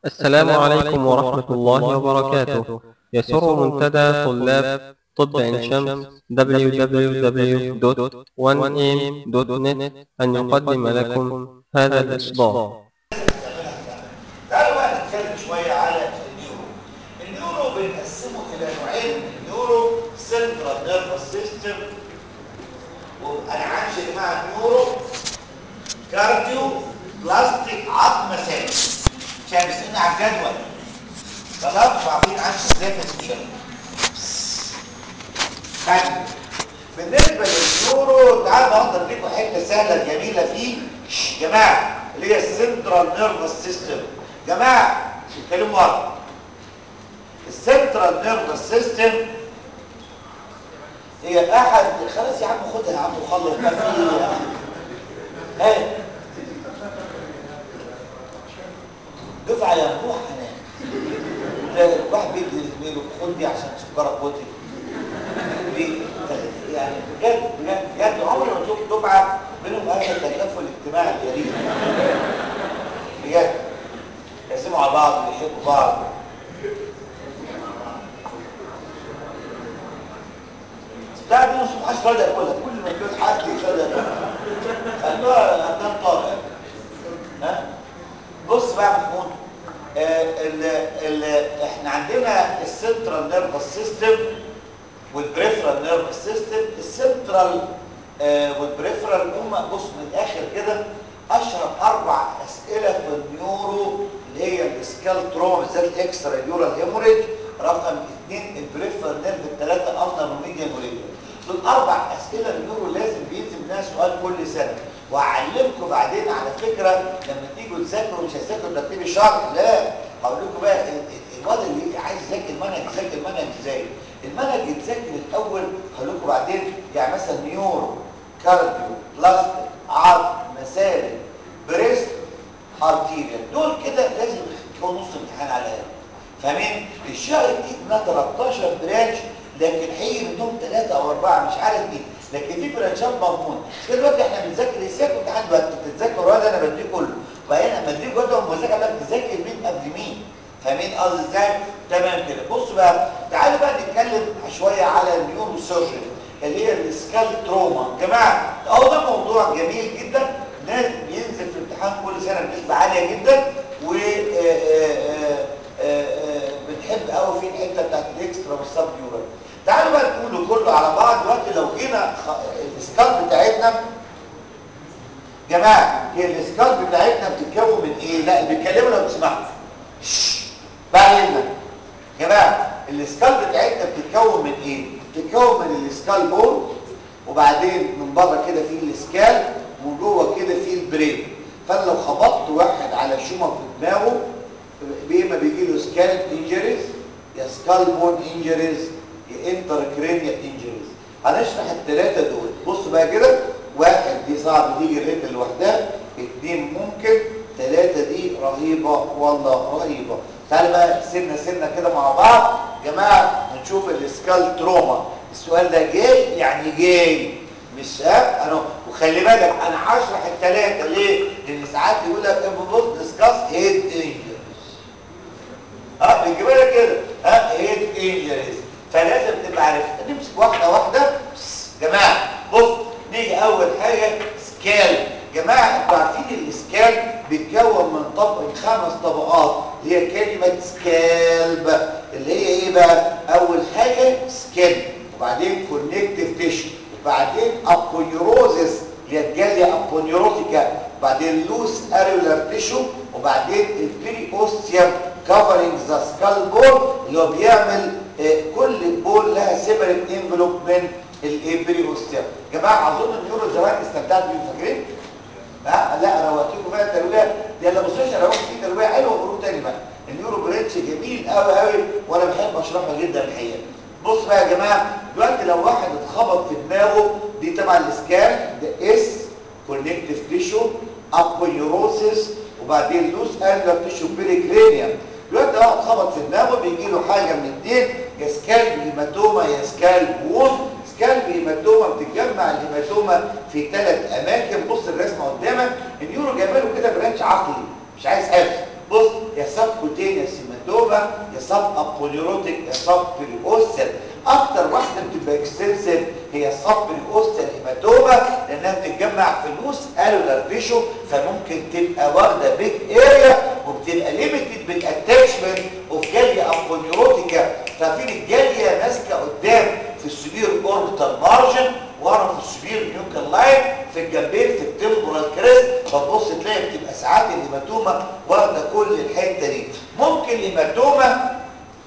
السلام عليكم ورحمة الله وبركاته يسر منتدى طلاب طب عين شمس www.1am.net أن يقدم لكم هذا الإصدار تعالوا بقى نتكلم شويه على النيورو النيورو بنقسمه الى نوعين النيورو سنترال نيرفس سيستم وانا عايش يا جماعه نيورو كارديو بلاستيك عظم مسالك عشان بيسالنا على الجدول خلاص وعارفين عنه ازاي في السوشيال طيب بالنسبه للنيورو تعالوا اقدر لكم حته سهله جميله فيه يا جماعه اللي هي السنترال نيرفس سيستم جماعه اتكلموا ورا السنترال نيرفس سيستم هي احد خلاص يا عم خدها يا عم وخلص ما في ايه دفعه يا مروح انا واحد بيدي لزميله خد دي عشان سكرك وطي يعني بجد بجد بجد عمري ما شفت دفعه منهم هذا التكافل الاجتماعي الغريب بجد يقسموا على بعض ويحبوا بعض بتاع دي مش محدش راضي ياكلها كل ما يجوز حد يخليها ياكلها خلوها قدام طاقه ها بص بقى يا محمود آه ال ال احنا عندنا السنترال نيرفس سيستم والبريفرال نيرفس سيستم السنترال آه والبريفرال هم بص من الاخر كده اشهر اربع اسئله في النيورو اللي هي السكال تروما بالذات الاكسترا نيورال هيموريج رقم اثنين البريفرال نيرف الثلاثه النر وميديان وريديان دول اربع اسئله النيورو لازم بينزل منها سؤال كل سنه وهعلمكم بعدين على فكره لما تيجوا تذاكروا مش هتذاكروا ترتيب الشرح لا هقول لكم بقى الواد اللي عايز يذاكر المنهج يذاكر المنهج ازاي المنهج يتذاكر الاول هقول لكم بعدين يعني مثلا نيورو كارديو بلاستيك عظم مسالك بريست ارتيريال دول كده لازم يكون نص امتحان على الاقل فاهمين الشهر دي منها 13 برانش لكن هيجي منهم ثلاثه او اربعه مش عارف مين لكن في برانشات مضمون كده دلوقتي احنا بنذاكر ازاي امتحان دلوقتي بتتذاكر ولا انا بديه كله وبعدين لما اديك جدول مذاكره لك تذاكر مين قبل مين فاهمين قصدي ازاي تمام كده بصوا بقى تعالوا بقى نتكلم شويه على النيورو سيرجري اللي هي السكال تروما يا جماعه اهو ده موضوع جميل جدا لازم ينزل في امتحان كل سنه بنسبه عاليه جدا و بنحب قوي في الحته بتاعت الاكسترا والسب نيورال تعالوا بقى نقوله كله على بعض دلوقتي لو جينا السكال بتاعتنا جماعه هي السكال بتاعتنا بتتكون من ايه لا بيتكلموا لو تسمحوا بعدين جماعه السكال بتاعتنا بتتكون من ايه بتتكون من السكال بون وبعدين من بره كده في السكال ومن جوه كده في البرين فانا لو خبطت واحد على شومه في دماغه ما بيجي له سكال انجريز يا سكال بون انجريز يا انتركرينيال انجريز هنشرح الثلاثه دول بص بقى كده واحد دي صعب تيجي الرجل لوحدها اثنين ممكن ثلاثه دي رهيبه والله رهيبه تعالوا بقى سنه سنه كده مع بعض جماعه نشوف السكال تروما السؤال ده جاي يعني جاي مش ها انا وخلي بالك انا هشرح الثلاثه ليه لان ساعات يقول لك بص ديسكاس هيد انجريز اه بيجيب لك كده ها هيد انجريز فلازم تبقى عارف نمسك واحده واحده جماعه بص نيجي اول حاجه سكال جماعه انتوا عارفين السكال بيتكون من طبق من خمس طبقات اللي هي كلمه سكالب اللي هي ايه بقى اول حاجه سكين وبعدين كونكتيف تيشو وبعدين ابونيوروزس اللي هي الجاليه ابونيوروتيكا وبعدين لوس اريولار تيشو وبعدين البيري اوستيوم كفرنج ذا سكال بول اللي هو بيعمل آه كل بول لها سيبريت انفلوب من البيري اوستيوم جماعه اظن النيورو زمان استمتعتوا بيه فاكرين ها لا روقتكم بقى التربيه دي اللي بصيش روقت فيه تربيه حلوه وقولوا تاني بقى النيورو بريتش جميل قوي قوي وانا بحب اشرحه جدا الحقيقه بص بقى يا جماعه دلوقتي لو واحد اتخبط في دماغه دي طبعا الاسكان ده اس كونكتيف تيشو ابونيوروسيس وبعدين لوس انجر تيشو بيريكرينيوم دلوقتي لو واحد اتخبط في دماغه بيجي له حاجه من اثنين يا سكال هيماتوما يا سكال بون سكال هيماتوما بتتجمع الهيماتوما في ثلاث اماكن بص الرسمه قدامك النيورو جايبه له كده برانش عقلي مش عايز حفظ بص يا سبكوتين سب ابونيوروتيك سب بريوستال اكتر واحده بتبقى اكستنسيف هي السب بريوستال هيماتوما لانها بتتجمع في اللوس الولار تيشو فممكن تبقى واخده بيج اريا وبتبقى ليميتد بالاتاتشمنت اوف جاليا ابونيوروتيكا ففين الجاليه ماسكه قدام في السبير اوربيتال مارجن ورا في السبير نيوكل لاين في الجنبين في التمبورال كريست فتبص تلاقي بتبقى ساعات الهيماتوما واخده كل الحته دي ممكن الهيماتوما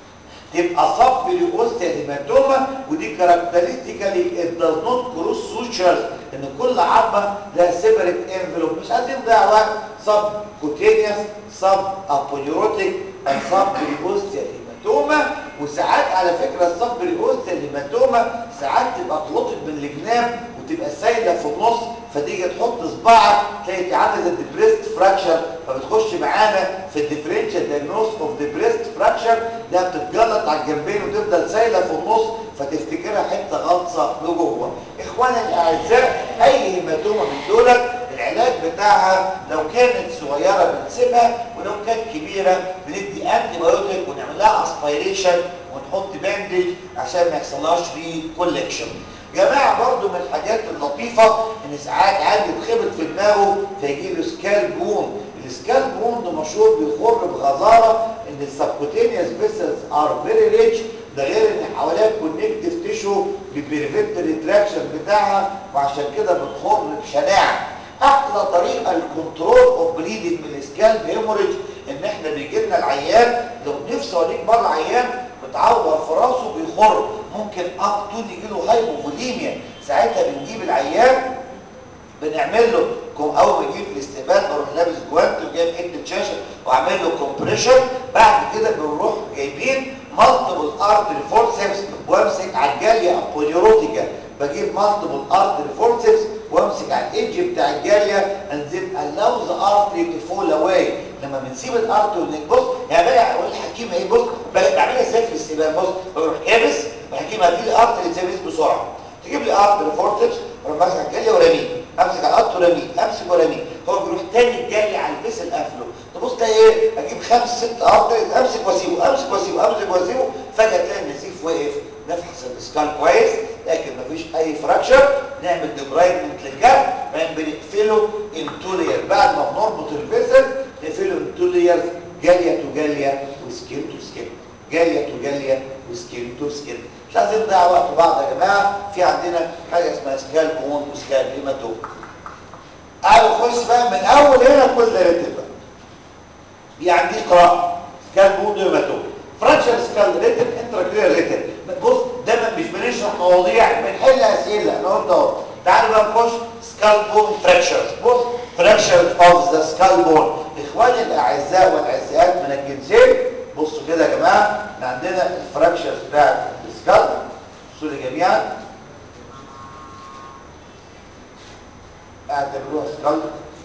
تبقى صب لأوست الهيماتوما ودي كاركترستيكالي it does not cross sutures ان كل عظمه لها سيبريت انفلوب مش عايزين نضيع وقت سب كوتينيوس سب ابونيوروتيك سب لأوست الهيماتوما وساعات على فكره السب لأوست الهيماتوما ساعات تبقى كلوتد من الجناب وتبقى سايله في النص فتيجي تحط صباعك تلاقي عامله زي الديبريست فراكشر فبتخش معانا في الديفرنشال دايجنوز اوف ديبريست فراكشر ده بتتجلط على الجنبين وتفضل سايله في النص فتفتكرها حته غلطه لجوه اخواني الاعزاء اي هيماتوما من دولت العلاج بتاعها لو كانت صغيره بنسيبها ولو كانت كبيره بندي انتي بايوتيك ونعمل لها اسبيريشن ونحط باندج عشان ما يحصلهاش ري كولكشن جماعه برضو من الحاجات اللطيفه ان ساعات عادي يتخبط في دماغه فيجي له سكال بون السكال بون ده مشهور بيخر بغزاره ان السبكوتينيوس فيسلز ار فيري ريتش ده غير ان حواليها كونكتيف تيشو بيبريفنت الريتراكشن بتاعها وعشان كده بتخر بشناعه احلى طريقه للكنترول اوف بليدنج من السكالب هيموريج ان احنا بيجي لنا العيان لو نفسه اوريك مره عيان متعور في راسه بيخر ممكن اب تو يجي له هايبوفوليميا ساعتها بنجيب العيان بنعمل له اول ما يجي في الاستقبال بروح لابس جوانت وجايب حته شاشه واعمل له كومبريشن بعد كده بنروح جايبين مالتيبل ارتري فورسبس وامسك على الجاليه ابوليروتيكا بجيب مالتيبل ارتري فورسبس وامسك على الايدج بتاع الجاليه انزل allow the artery to fall away لما بنسيب الارتري ونبص يعني بقى اقول الحكيم ايه بص بعملها ازاي في الاستقبال بص بروح كابس الحكيم هتجيب لي ارتري ازاي بسرعه تجيب لي ارتري فورسبس اروح ماسك على الجاليه ورميه امسك على القط ورميه امسك ورميه هو بيروح تاني الجالي على الفيسل قافله تبص تلاقي ايه اجيب خمس ست ارتري امسك واسيبه امسك واسيبه امسك واسيبه فجاه تلاقي النزيف واقف نفحص الاسكال كويس لكن مفيش اي فراكشر نعمل ديبرايدمنت للجرح بعدين بنقفله انتولير بعد ما بنربط الفيسل نقفله انتولير جاليه تو جاليه وسكين تو سكين جاليه تو جاليه وسكين تو سكين مش عايزين نضيع وقت بعض يا جماعه في عندنا حاجه اسمها سكال بون وسكال هيماتوم تعالوا نخش بقى من اول هنا كل ده رتب بقى دي عندي قراءه سكال بون هيماتوم فراكشر سكال ريتم انتراكريال ريتم بص دايما مش بنشرح مواضيع بنحل اسئله انا قلت اهو تعالوا بقى نخش سكال بون فراكشر بص فراكشر اوف ذا سكال بون اخواني الاعزاء والعزيزات من الجنسين بصوا كده يا جماعه احنا عندنا الفراكشر بتاع السكال بصوا لي جميعا اعتبروها سكال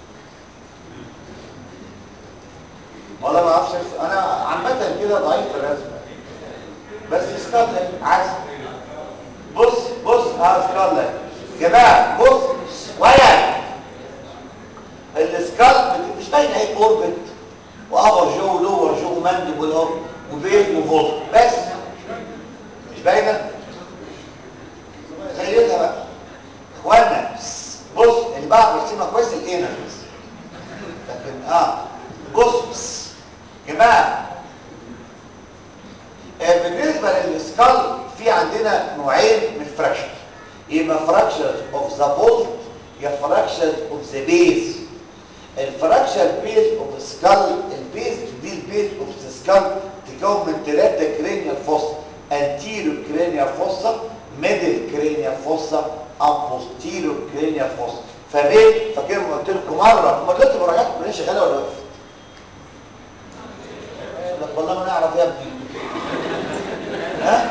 والله ما اعرفش انا عامه كده ضعيف في الرسم بس سكال عكس بص بص اه سكال جماعه بص ولا السكال مش باينه اهي اوربت وابر جو ولور جو ومندبل اهو وبيت وفولت بس مش باينه خلينا بقى اخوانا بص اللي بعرف ارسمها كويس الانر لكن اه بص بص جماعه آه بالنسبه للسكال في عندنا نوعين من الفراكشر يبقى فراكشر اوف ذا بولت يا فراكشر اوف ذا بيز الفراكشر بيز اوف سكال البيز دي البيز اوف ذا سكال تكون من ثلاثه كرينيال فوسا انتيرو كرينيال فوسا ميدل كرينيال فوسا ابوستيرو كرينيال فوسا فاهمين فاكر ما قلت لكم مره ما قلت مراجعات كلها شغاله ولا وقفت لك والله ما نعرف يا ابني ها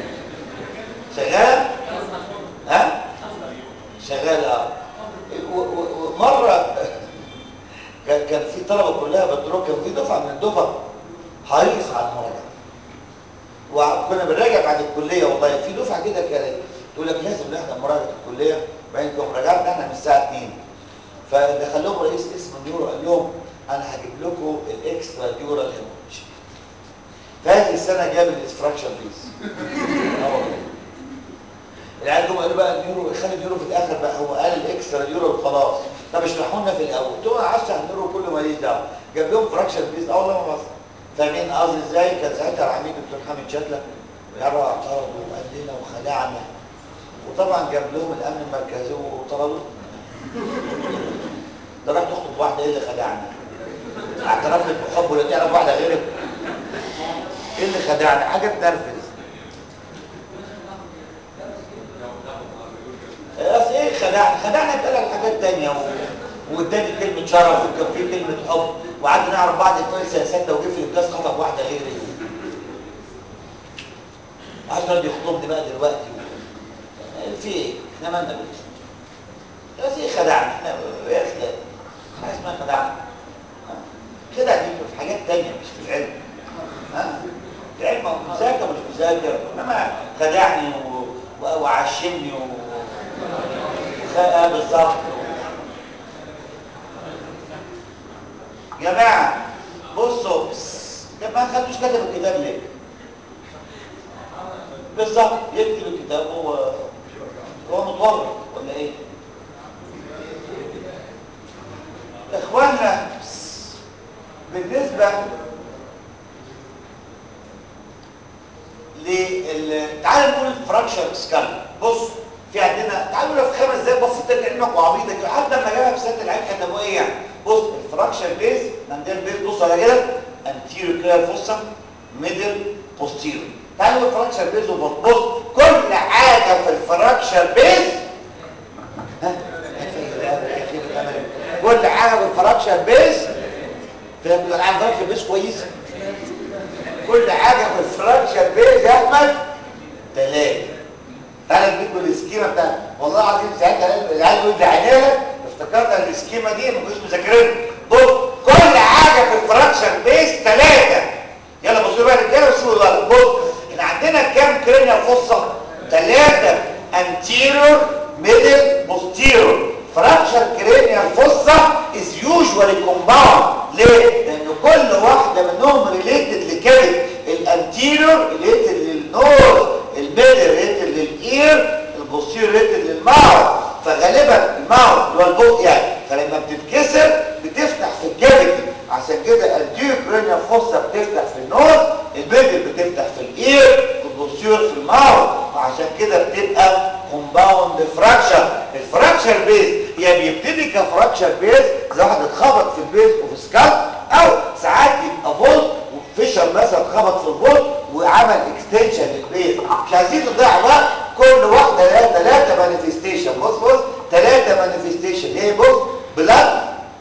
شغال ها شغال اه ومره كان كان في طلبه كلها بتروح كان في دفعه من الدفعه حريص على المراجعه وكنا بنراجع بعد الكليه والله في دفعه كده كانت تقول لك لازم نحضر مراجعه الكليه بعدين كنا مراجعتنا احنا من الساعه 2 فدخل لهم رئيس قسم النيورو قال لهم انا هجيب لكم الاكسترا ديورال هيموريج في هذه السنه جاب الاسفراكشن بيس اه والله العيال جم قالوا بقى اليورو خلي اليورو في الاخر بقى هو قال الاكسترا اليورو وخلاص طب اشرحوا لنا في الاول قلت له انا عايز اليورو كله ماليش دعوه جاب لهم فراكشن بيس اه والله ما بص فاهمين قصدي ازاي كان ساعتها العميد الدكتور حامد شتله يرى اعترض وقال لنا وخدعنا وطبعا جاب لهم الامن المركزي وطردوه ده راح تخطب واحده ايه اللي خدعنا اعترف لك بحب ولا تعرف واحده غيرك ايه اللي خدعنا حاجه تنرفز بس ايه خدعنا خدعنا اتقال على حاجات تانية و... واداني كلمة شرف وكان في كلمة حب وقعدنا نعرف بعض اتنين سياسات لو جه في الجاز خطب واحدة غيري عايز يقعد يخطبني بقى دلوقتي و... في ايه؟ احنا مالنا بالاسم بس ايه خدعنا احنا ايه خدعنا حاجة اسمها خدعنا كده دي في حاجات تانية مش في العلم ها؟ العلم مذاكر مش مذاكر انما خدعني و... و... وعشمني و... اه بالظبط جماعة بصوا ما خدوش كتب الكتاب ليه بالظبط يكتب الكتاب هو هو متورط ولا ايه اخوانا بالنسبة لل تعال نقول فراكشر سكال بص في عندنا تعالوا نقول في خمس دقايق بسيطه لعلمك وعبيطه كده حتى لما جابها في سنه العين كتبوا ايه يعني بص الفراكشر بيز عندنا البيز بص على كده انتيريور كده فوسا ميدل بوستيريور تعالوا نقول فراكشر بيز وبص كل حاجه في الفراكشر بيز ها كل حاجه في الفراكشر بيز فاهم العين فراكشر بيز كويس كل حاجه في الفراكشر بيز يا احمد ثلاثه تعالى اديكم السكيمه بتاعت والله العظيم ساعتها العيال يقول لي عينيها افتكرت السكيمه دي ما كنتش مذاكرينها بص كل حاجه في الفراكشن بيس ثلاثه يلا بصوا بقى الرجاله وشوفوا بقى بص احنا عندنا كام كرينيال فصه ثلاثه انتيريور ميدل بوستيريور فراكشر كرينيال فصه از يوجوالي كومباوند ليه؟ لان كل واحده منهم ريليتد لكبد الانتيريور ريليتد للنوز الميدل ريتد للاير البوستير ريتد للماوث فغالبا الماوث اللي هو البوق يعني فلما بتتكسر بتفتح في الكافيتي عشان كده الديوكرينيا فوسا بتفتح في النوز الميدل بتفتح في الاير والبوستير في الماوث وعشان كده بتبقى كومباوند فراكشر الفراكشر بيز يا بيبتدي كفراكشر بيز زي واحد اتخبط في البيز وفي سكالب او ساعات يبقى فولت وفيشر مثلا اتخبط في الفولت وعمل اكستنشن للبيز مش عايزين نضيع وقت كل واحده لها ثلاثه مانيفستيشن بص بص ثلاثه مانيفستيشن ايه بص بلاد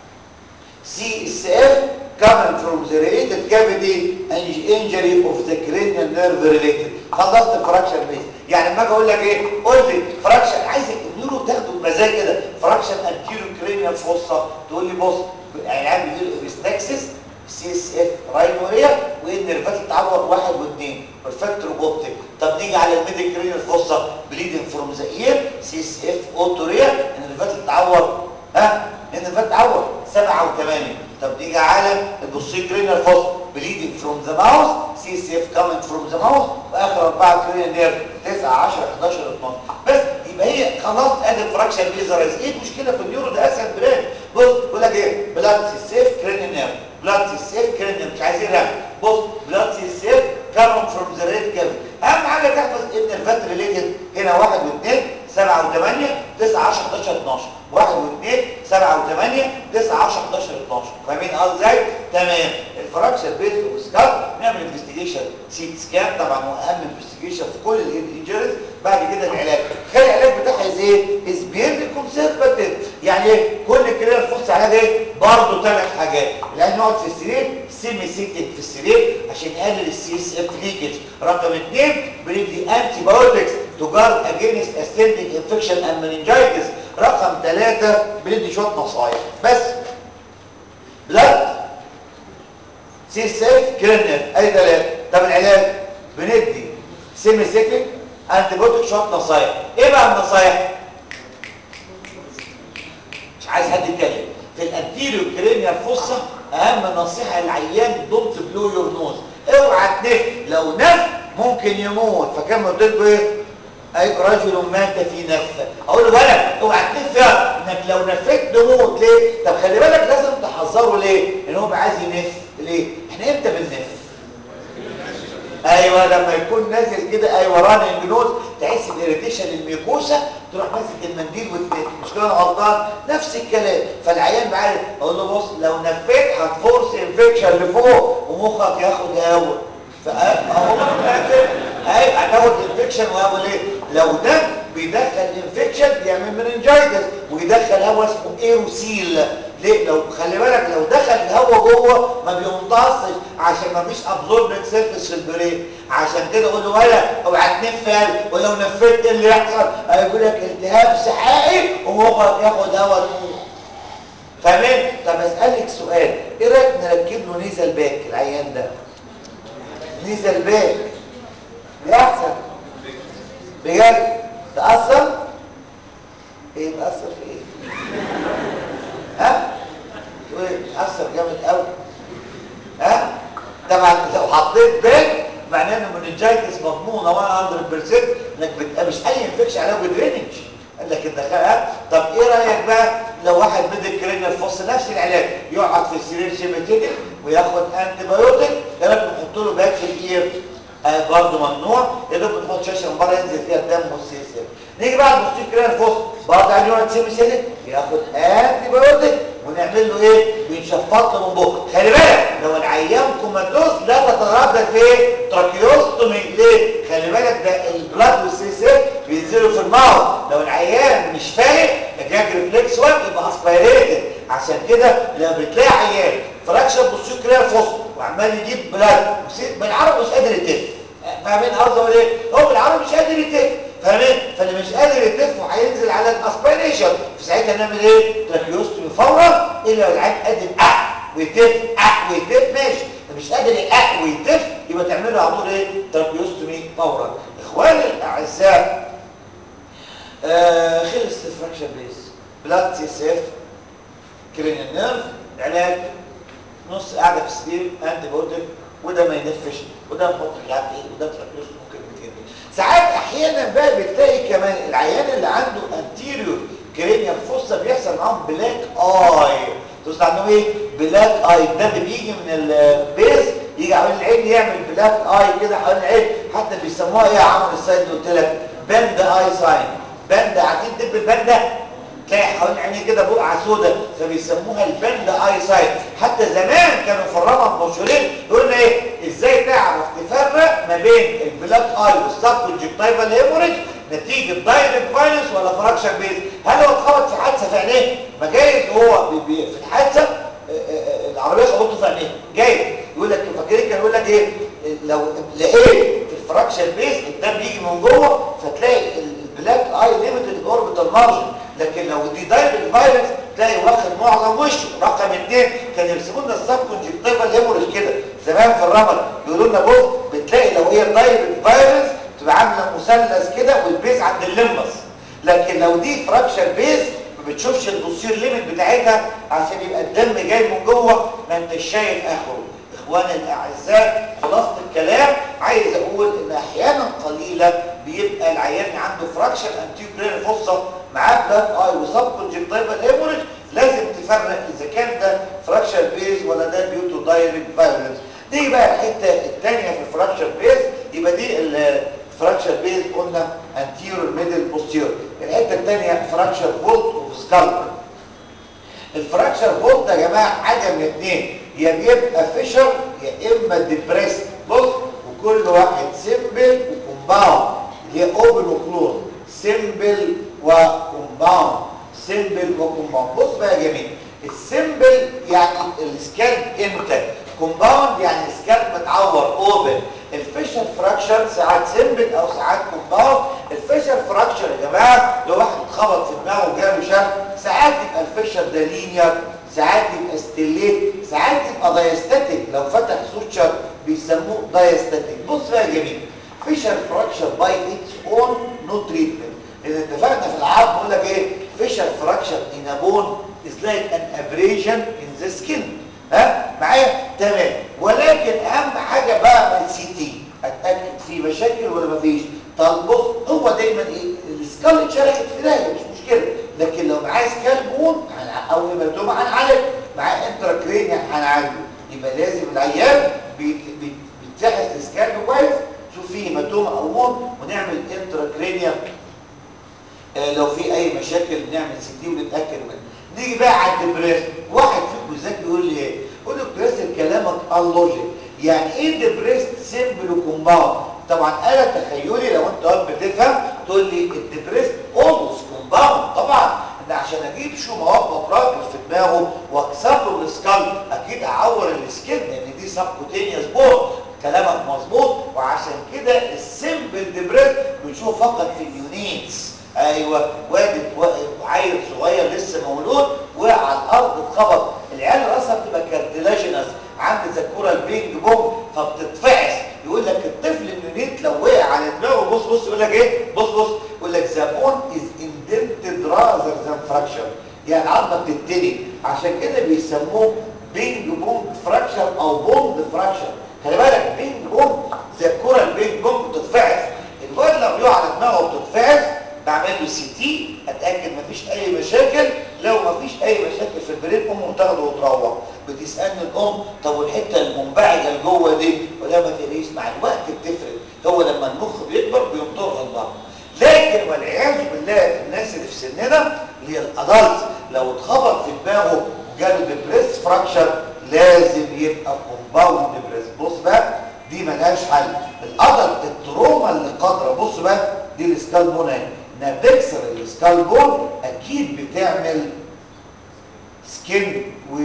سي اس اف coming from the related cavity and injury of the cranial nerve related خلصت الفراكشن بيز يعني لما اجي اقول لك ايه قول لي فراكشن عايزك النيورو تاخده بمزاج كده فراكشن انتيرو كرينيال فوسا تقول لي بص العيان بيجي له ابستكسس سي اس اف راينوريا والنيرفات تتعور واحد واثنين بيرفكت روبوتيك طب نيجي على الميديك كرينيال فوسا بليدنج فروم ذا اير سي اس اف اوتوريا النيرفات تتعور ها النيرفات تتعور سبعه وثمانيه طب نيجي على البوستيك كرينيال فوسا بليدنج فروم ذا ماوس سي اس اف كامينج فروم ذا ماوس واخر اربعه كرينيال نيرف 9 10 11 12 بس يبقى هي خلاص ادي الفراكشن ليزرايز ايه المشكله في النيورو ده اسهل برين بص بيقول لك ايه بلاد سي سيف كرينيال نيرف بلاد سيف كرينيال مش عايزين رمي بص بلاد سيف كامينج فروم ذا ريد كافيتي اهم حاجه تحفظ ان الفات ريليتد هنا واحد واثنين سبعة وثمانية تسعة عشر 11 12 واحد واثنين سبعة وثمانية تسعة عشر 11 12 فاهمين قصدي ازاي؟ تمام الفراكشر بيز وسكاب نعمل انفستيجيشن سيت سكان طبعا هو اهم انفستيجيشن في كل الهيد انجريز بعد كده العلاج خلي العلاج بتاعها ازاي؟ از بيرلي كونسرفاتيف يعني ايه؟ كل كده الفحص علاج ايه؟ برضه ثلاث حاجات العيان يقعد في السرير سيمي سيكتك في السرير عشان يقلل السي اس اف ليكج رقم اثنين بندي انتي بايوتكس to guard against ascending infection and meningitis رقم ثلاثة بندي شوية نصايح بس بلاد سي سيف كرينر اي ثلاثة طب العلاج بندي سيمي سيكليك انتي بايوتك شوية نصايح ايه بقى النصايح مش عايز حد يتكلم في الانتيريو كرينيال فوسا اهم نصيحة للعيان دونت بلو يور نوز اوعى تنف لو نف ممكن يموت فكان قلت لكم ايه اي رجل مات في نفه اقول له ولد اوعى تنف يا انك لو نفيت تموت ليه طب خلي بالك لازم تحذره ليه ان هو عايز ينف ليه احنا امتى بننف ايوه لما يكون نازل كده ايوه ران الجنوز تحس بإيريتيشن الميكوسا تروح ماسك المنديل وتنف مش كده انا غلطان نفس الكلام فالعيان معايا اقول له بص لو نفيت هتفورس انفكشن لفوق ومخك ياخد هوا فاهو اهي هتاخد انفكشن وهو ليه لو ده بيدخل انفكشن بيعمل مننجايتس ويدخل هواء اسمه ايروسيل ليه لو خلي بالك لو دخل الهواء جوه ما بيمتصش عشان ما فيش ابزوربنت سيرفيس في البرين عشان كده اقول له ولا اوعى تنف ولو نفيت ايه اللي يحصل هيقول لك التهاب سحائي ومخك ياخد هواء الموت فاهمين طب اسالك سؤال ايه رايك نركب له نيزل باك العيان ده نيزل باك بيحصل بجد تأثر ايه تأثر في ايه ها تقول ايه تأثر جامد قوي ها طبعا لو حطيت باك معناه ان مننجايتس مضمونه 100% انك بتبقى مش اي انفكشن عليها بدرينج قال لك الدخلها طب ايه رايك بقى لو واحد بدك كرينال فص نفس العلاج يقعد في السرير سيمتيدك وياخد انتي بايوتيك يا ريت نحط له باك في الاير آه برضه ممنوع يا دوب بنحط شاشه من بره ينزل فيها الدم والسيسل نيجي بقى نبص كرينال فص برضه عايز يقعد سيمتيدك ياخد انتي بايوتيك ونعمل له ايه بنشفط له من بكره خلي بالك لو العيان كوماتوز لا تتردد في ايه تراكيوستومي ليه خلي بالك ده البلاد والسيسل بينزلوا في الماوث لو العيان مش فايق جاك ريفلكس 1 يبقى اسبيريتد عشان كده لما بتلاقي عيان فراكشن بوستيو كلير فوسط وعمال يجيب بلاد بالعربي مش قادر يتف فاهمين قصدي اقول ايه هو بالعربي مش قادر يتف فاهمين فاللي مش قادر يتف وهينزل على الاسبيريشن في ساعتها نعمل ايه تراكيوستومي فورا الا لو العيان قادر أه ويتف أه ويتف ماشي مش قادر يأه ويتف يبقى تعمل له على طول ايه تراكيوستومي فورا اخواني الاعزاء آه خلص الفراكشن بيس بلاد سي سيف كرينيال نيرف علاج نص قاعده في السرير انتي بايوتيك وده ما ينفش وده نحط مش عارف ايه وده تراكيوس ممكن بتين ساعات احيانا بقى بتلاقي كمان العيان اللي عنده انتيريور كرينيال فوسا بيحصل معاهم بلاك اي تقصد عندهم ايه بلاك اي الدم بيجي من البيز يجي حوالين العين يعمل بلاك اي كده حوالين العين حتى بيسموها ايه يا عمرو السيد اللي قلت لك بند اي ساين بند عارفين دب البنده تلاقي حوالين عينيه كده بقعه سوداء فبيسموها البند اي سايت حتى زمان كانوا في الرمى المشهورين يقول لنا ايه ازاي تعرف تفرق ما بين البلاك اي والسب كونجكتيفال هيموريج نتيجه دايركت فايلنس ولا فراكشر بيز هل هو اتخبط في حادثه في عينيه ما جايز هو بي بي في الحادثه العربيه خبطته في عينيه جايز يقول لك فاكرين كان يقول لك ايه لو لقيت في الفراكشر بيز الدم بيجي من جوه فتلاقي البلاك اي ليميتد اوربيتال مارجن لكن لو دي دايركت فايروس تلاقي واخد معظم وشه رقم اثنين كان يرسموا لنا السب كونجكتيفال هيموريج كده زمان في الرمل يقولوا لنا بص بتلاقي لو هي دايركت فايروس تبقى عامله مثلث كده والبيز عند الليمبس لكن لو دي فراكشر بيز ما بتشوفش البوستير ليميت بتاعتها عشان يبقى الدم جاي من جوه ما انتش شايف اخره اخواني الاعزاء خلاصه الكلام عايز اقول ان احيانا قليله بيبقى العيان عنده فراكشن انتيوكرير فوسا معاه بلاك اي وسب كونجكتيفال هيموريج لازم تفرق اذا كان ده فراكشر بيز ولا ده ديو تو دايركت فايولنس دي بقى الحته الثانيه في الفراكشر بيز يبقى دي الفراكشر بيز قلنا انتيرور ميدل بوستيرور الحته الثانيه فراكشر فولت اوف سكالب الفراكشر فولت يا جماعه حاجه من اثنين يا بيبقى فيشر يا اما ديبريس بص وكل واحد سيمبل وكومباوند اللي هي اوبن وكلوز سيمبل وكومباوند سيمبل وكومباوند بص بقى يا جميل السيمبل يعني السكالب امتى كومباوند يعني السكالب متعور اوبن الفيشر فراكشر ساعات سيمبل او ساعات كومباوند الفيشر فراكشر يا جماعه لو واحد اتخبط في دماغه وجاله شد ساعات يبقى الفيشر ده لينير ساعات يبقى ستيليت ساعات يبقى دايستاتيك لو فتح سوتشر بيسموه دايستاتيك بص بقى يا جميل فيشر فراكشر باي اتس اون نو تريتمنت اذا اتفقنا في العظم بقول لك ايه فيشر فراكشر ان بون از لايك ان ابريشن ان ذا سكين ها معايا تمام ولكن اهم حاجه بقى من سي تي طب بص هو دايما ايه السكال اتشرخت في داهيه مش مشكله لكن لو معاه سكال بون او هيماتوما هنعالج معاه انتراكرينيال هنعالجه يبقى لازم العيان بيتفحص السكال كويس شوف فيه هيماتوما او بون ونعمل انتراكرينيال آه لو في اي مشاكل نعمل سي تي ونتاكد منها نيجي بقى على الدبريس واحد فيكم ذكي يقول لي ايه يقول لي دبريس كلامك اللوجيك يعني ايه دبريس سيمبل وكومباوند طبعا انا تخيلي لو انت قاعد بتفهم تقول لي الدبريس اولوز كومباوند طبعا ان عشان اجيب شو مواد راجل في دماغه واكسر له السكال اكيد اعور السكين لان دي سبكوتينيوس بور كلامك مظبوط وعشان كده السيمبل دبريس بنشوفه فقط في اليونيتس ايوه واد عيل صغير لسه مولود وقع على الارض اتخبط العيال راسها بتبقى كارتلاجينس عند ذكوره البينج بونج فبتتفعس يقول لك الطفل اليونيت لو وقع على دماغه بص بص يقول لك ايه بص بص يقول لك ذا بون از اندنتد راذر ذان فراكشر يعني العظمه بتتني عشان كده بيسموه بينج بونج فراكشر او بوند فراكشر خلي بالك بينج بونج ذكوره البينج بونج بتتفعس الواد لو يقع على دماغه وبتتفعس بعمل له سي تي اتاكد مفيش اي مشاكل لو مفيش اي مشاكل في البرين امه تاخده وتروح بتسالني الام طب والحته المنبعجه اللي جوه دي ولا ما تقليش مع الوقت بتفرق هو لما المخ بيكبر بينطرها لبعض لكن والعياذ بالله الناس اللي في سننا اللي هي الادلت لو اتخبط في دماغه وجاله ديبريس فراكشر لازم يبقى كومباوند ديبريس بص بقى دي ملهاش حل الادلت التروما اللي قادره بص بقى دي السكال بون اهي انها تكسر السكال بون اكيد بتعمل سكين و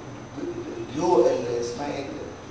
ديو اسمها ايه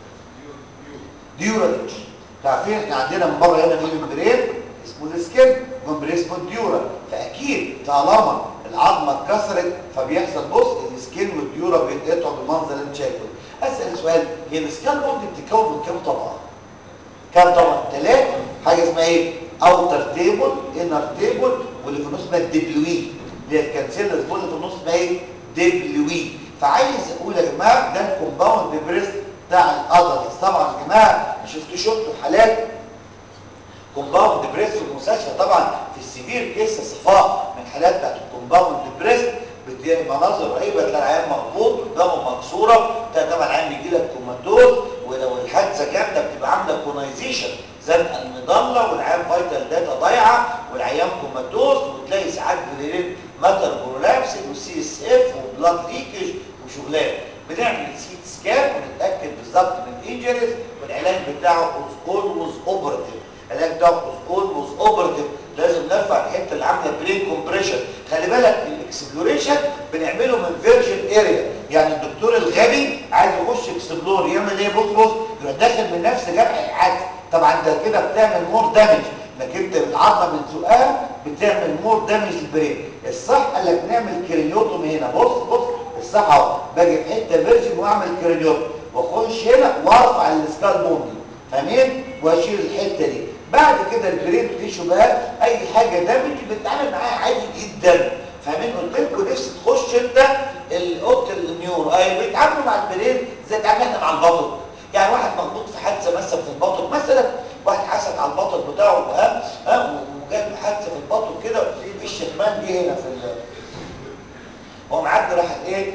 ديورالج عارفين احنا عندنا من بره هنا في ممبرين اسمه السكين ممبرين اسمه الديورا فاكيد طالما العظمه اتكسرت فبيحصل بص السكين والديورا بيتقطعوا بالمنظر اللي انت شايفه اسال سؤال هي السكال بون دي بتتكون من كام طبقه كام طبقه ثلاثه حاجه اسمها ايه اوتر تيبل انر تيبل واللي في النص اسمها الدبلوي اللي هي الكانسيلرز بول اللي في النص اسمها ايه دبلوي فعايز اقول يا جماعه ده الكومباوند بريست بتاع الادلتس طبعا يا جماعه ما شفتوا شفتوا حالات كومباوند بريست في المستشفى طبعا في السيفير كيس صفاء من الحالات بتاعت الكومباوند بريست بتلاقي مناظر رهيبه تلاقي العيان مخبوط قدامه مكسوره تلاقي طبعا العيان بيجي لك كوماتوز ولو الحادثه جامده بتبقى عامله كونايزيشن زنقه المظله والعيان فايتال داتا ضايعه والعيان كوماتوز وتلاقي ساعات بالليل ماتر برولابس وسي اس اف وبلاد ليكج وشغلات بنعمل سيت سكان ونتاكد بالظبط من الانجريز والعلاج بتاعه اولوز اوبرتيف العلاج بتاعه اولوز اوبرتيف لازم نرفع الحته اللي عامله برين كومبريشن خلي بالك الاكسبلوريشن بنعمله من فيرجن اريا يعني الدكتور الغبي عايز يخش اكسبلور يعمل ايه بص بص يروح داخل من نفس جرح العادي طبعا انت كده بتعمل مور دامج انك انت العظمه من سؤال بتعمل مور دامج للبرين الصح قال لك نعمل كرينيوتوم هنا بص بص الصح اهو باجي في حته فيرجن واعمل كرينيوتوم واخش هنا وارفع السكال بون دي فاهمين واشيل الحته دي بعد كده البرين تيشو بقى اي حاجه دامج بتتعامل معاها عادي جدا فاهمين قلت لكم نفسي تخش انت الاوضه النيورو اي بيتعاملوا مع البرين زي تعاملنا مع البطن يعني واحد مخبوط في حادثه مثلا في البطن مثلا واحد حسد على البطن بتاعه ها ها وجات له حادثه في البطن كده في الشكمان جه هنا في ال هو معدي راحت ايه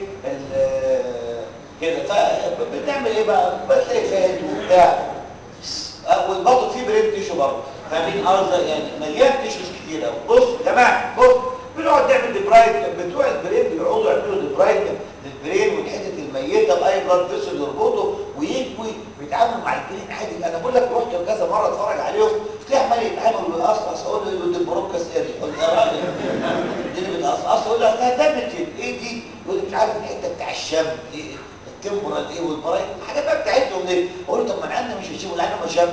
كده فبنعمل ايه بقى بتلاقي فات وبتاع والبطن فيه برين تيشو برضه فاهمين ارض يعني مليان تيشوز كتير قوي بص يا جماعه بص بنقعد نعمل ديبرايت بتوع البرين بيقعدوا يعملوا ديبرايت للبرين والحتت الميته باي بلاد فيسل يربطه ويكوي ويتعاملوا مع البرين عادي انا بقول لك رحت كذا مره اتفرج عليهم تلاقي عمال يتعامل ويقصقص اقول له دي بروكاس اري اقول له يا راجل دي اللي بتقصقص اقول له ده دامج ايه دي يقول لي مش عارف الحته بتاع الشم ايه التمبرال ايه والبرايت الحاجات بقى بتاعتهم دي اقول له طب ما العيال مش هيشموا العيال ما شم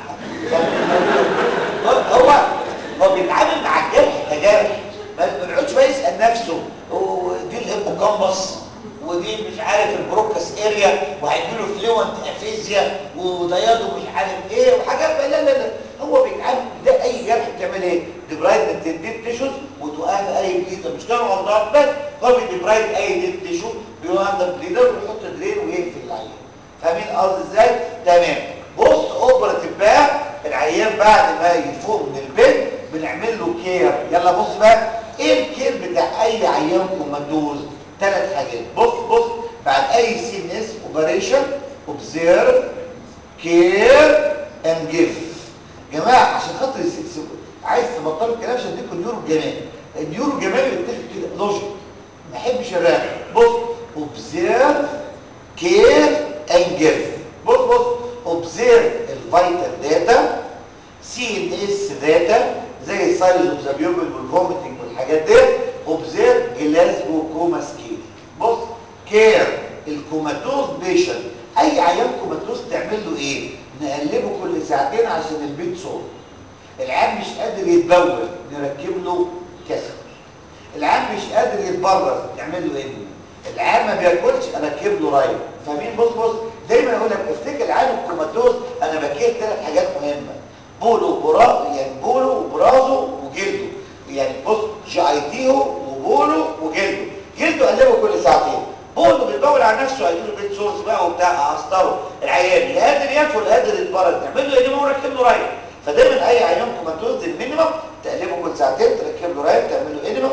هو هو بيتعامل مع الجرح كجرح ما بيقعدش بقى يسال نفسه ودي الهيبوكامبس ودي مش عارف البروكس اريا وهيجيله فلوينت افيزيا ودياده مش عارف ايه وحاجات بقى لا لا لا هو بيتعامل ده اي جرح بتعمل ايه ديبرايد تديت تيشوز وتوقف اي بليدر مش كانوا غلطان بس هو بيديبرايد اي ديت تيشو بيوقف بليدر ويحط درين ويقفل العيان فاهمين الارض ازاي تمام بص اوبرتيف بقى العيان بعد ما يفوق من البيت بين بنعمل له كير يلا بص بقى ايه الكير بتاع اي عيان كوماتوز ثلاث حاجات بص بص بعد اي سي ان اس اوبريشن اوبزيرف كير اند جيف جماعه عشان خاطر يس- عايز تبطلوا الكلام عشان اديكم النيورو الجمالي النيورو الجمالي بيتاخد كده لوجيك ما احبش الراب بص اوبزيرف كير اند جيف بص بص اوبزيرف الفيتال داتا سي ان اس داتا زي السايز اوف ذا بيوبل والفوميتنج والحاجات دي اوبزيرف جلاسجو كوما سكيل بص كير الكوماتوز بيشن اي عيان كوماتوز تعمل له ايه نقلبه كل ساعتين عشان البيت صوت العيان مش قادر يتبول نركب له كسر العيان مش قادر يتبرز نعمل له ايه العيان ما بياكلش اركب له رايه فاهمين بص بص دايما اقول لك افتكر العيان الكوماتوز انا بكير ثلاث حاجات مهمه بوله وبرا يعني بوله وبرازه وجلده يعني بص جي اي تيه وبوله وجلده جلده قلبه كل ساعتين بوله بيتبول على نفسه هيجيله بيت سورس بقى وبتاع اقسطره العيان لا قادر ياكل لا قادر يتبرز نعمل له ايه ونركب له رايه فدايما اي عيان كوماتوز المينيمم تقلبه كل ساعتين تركب له رايه تعمل له انيمم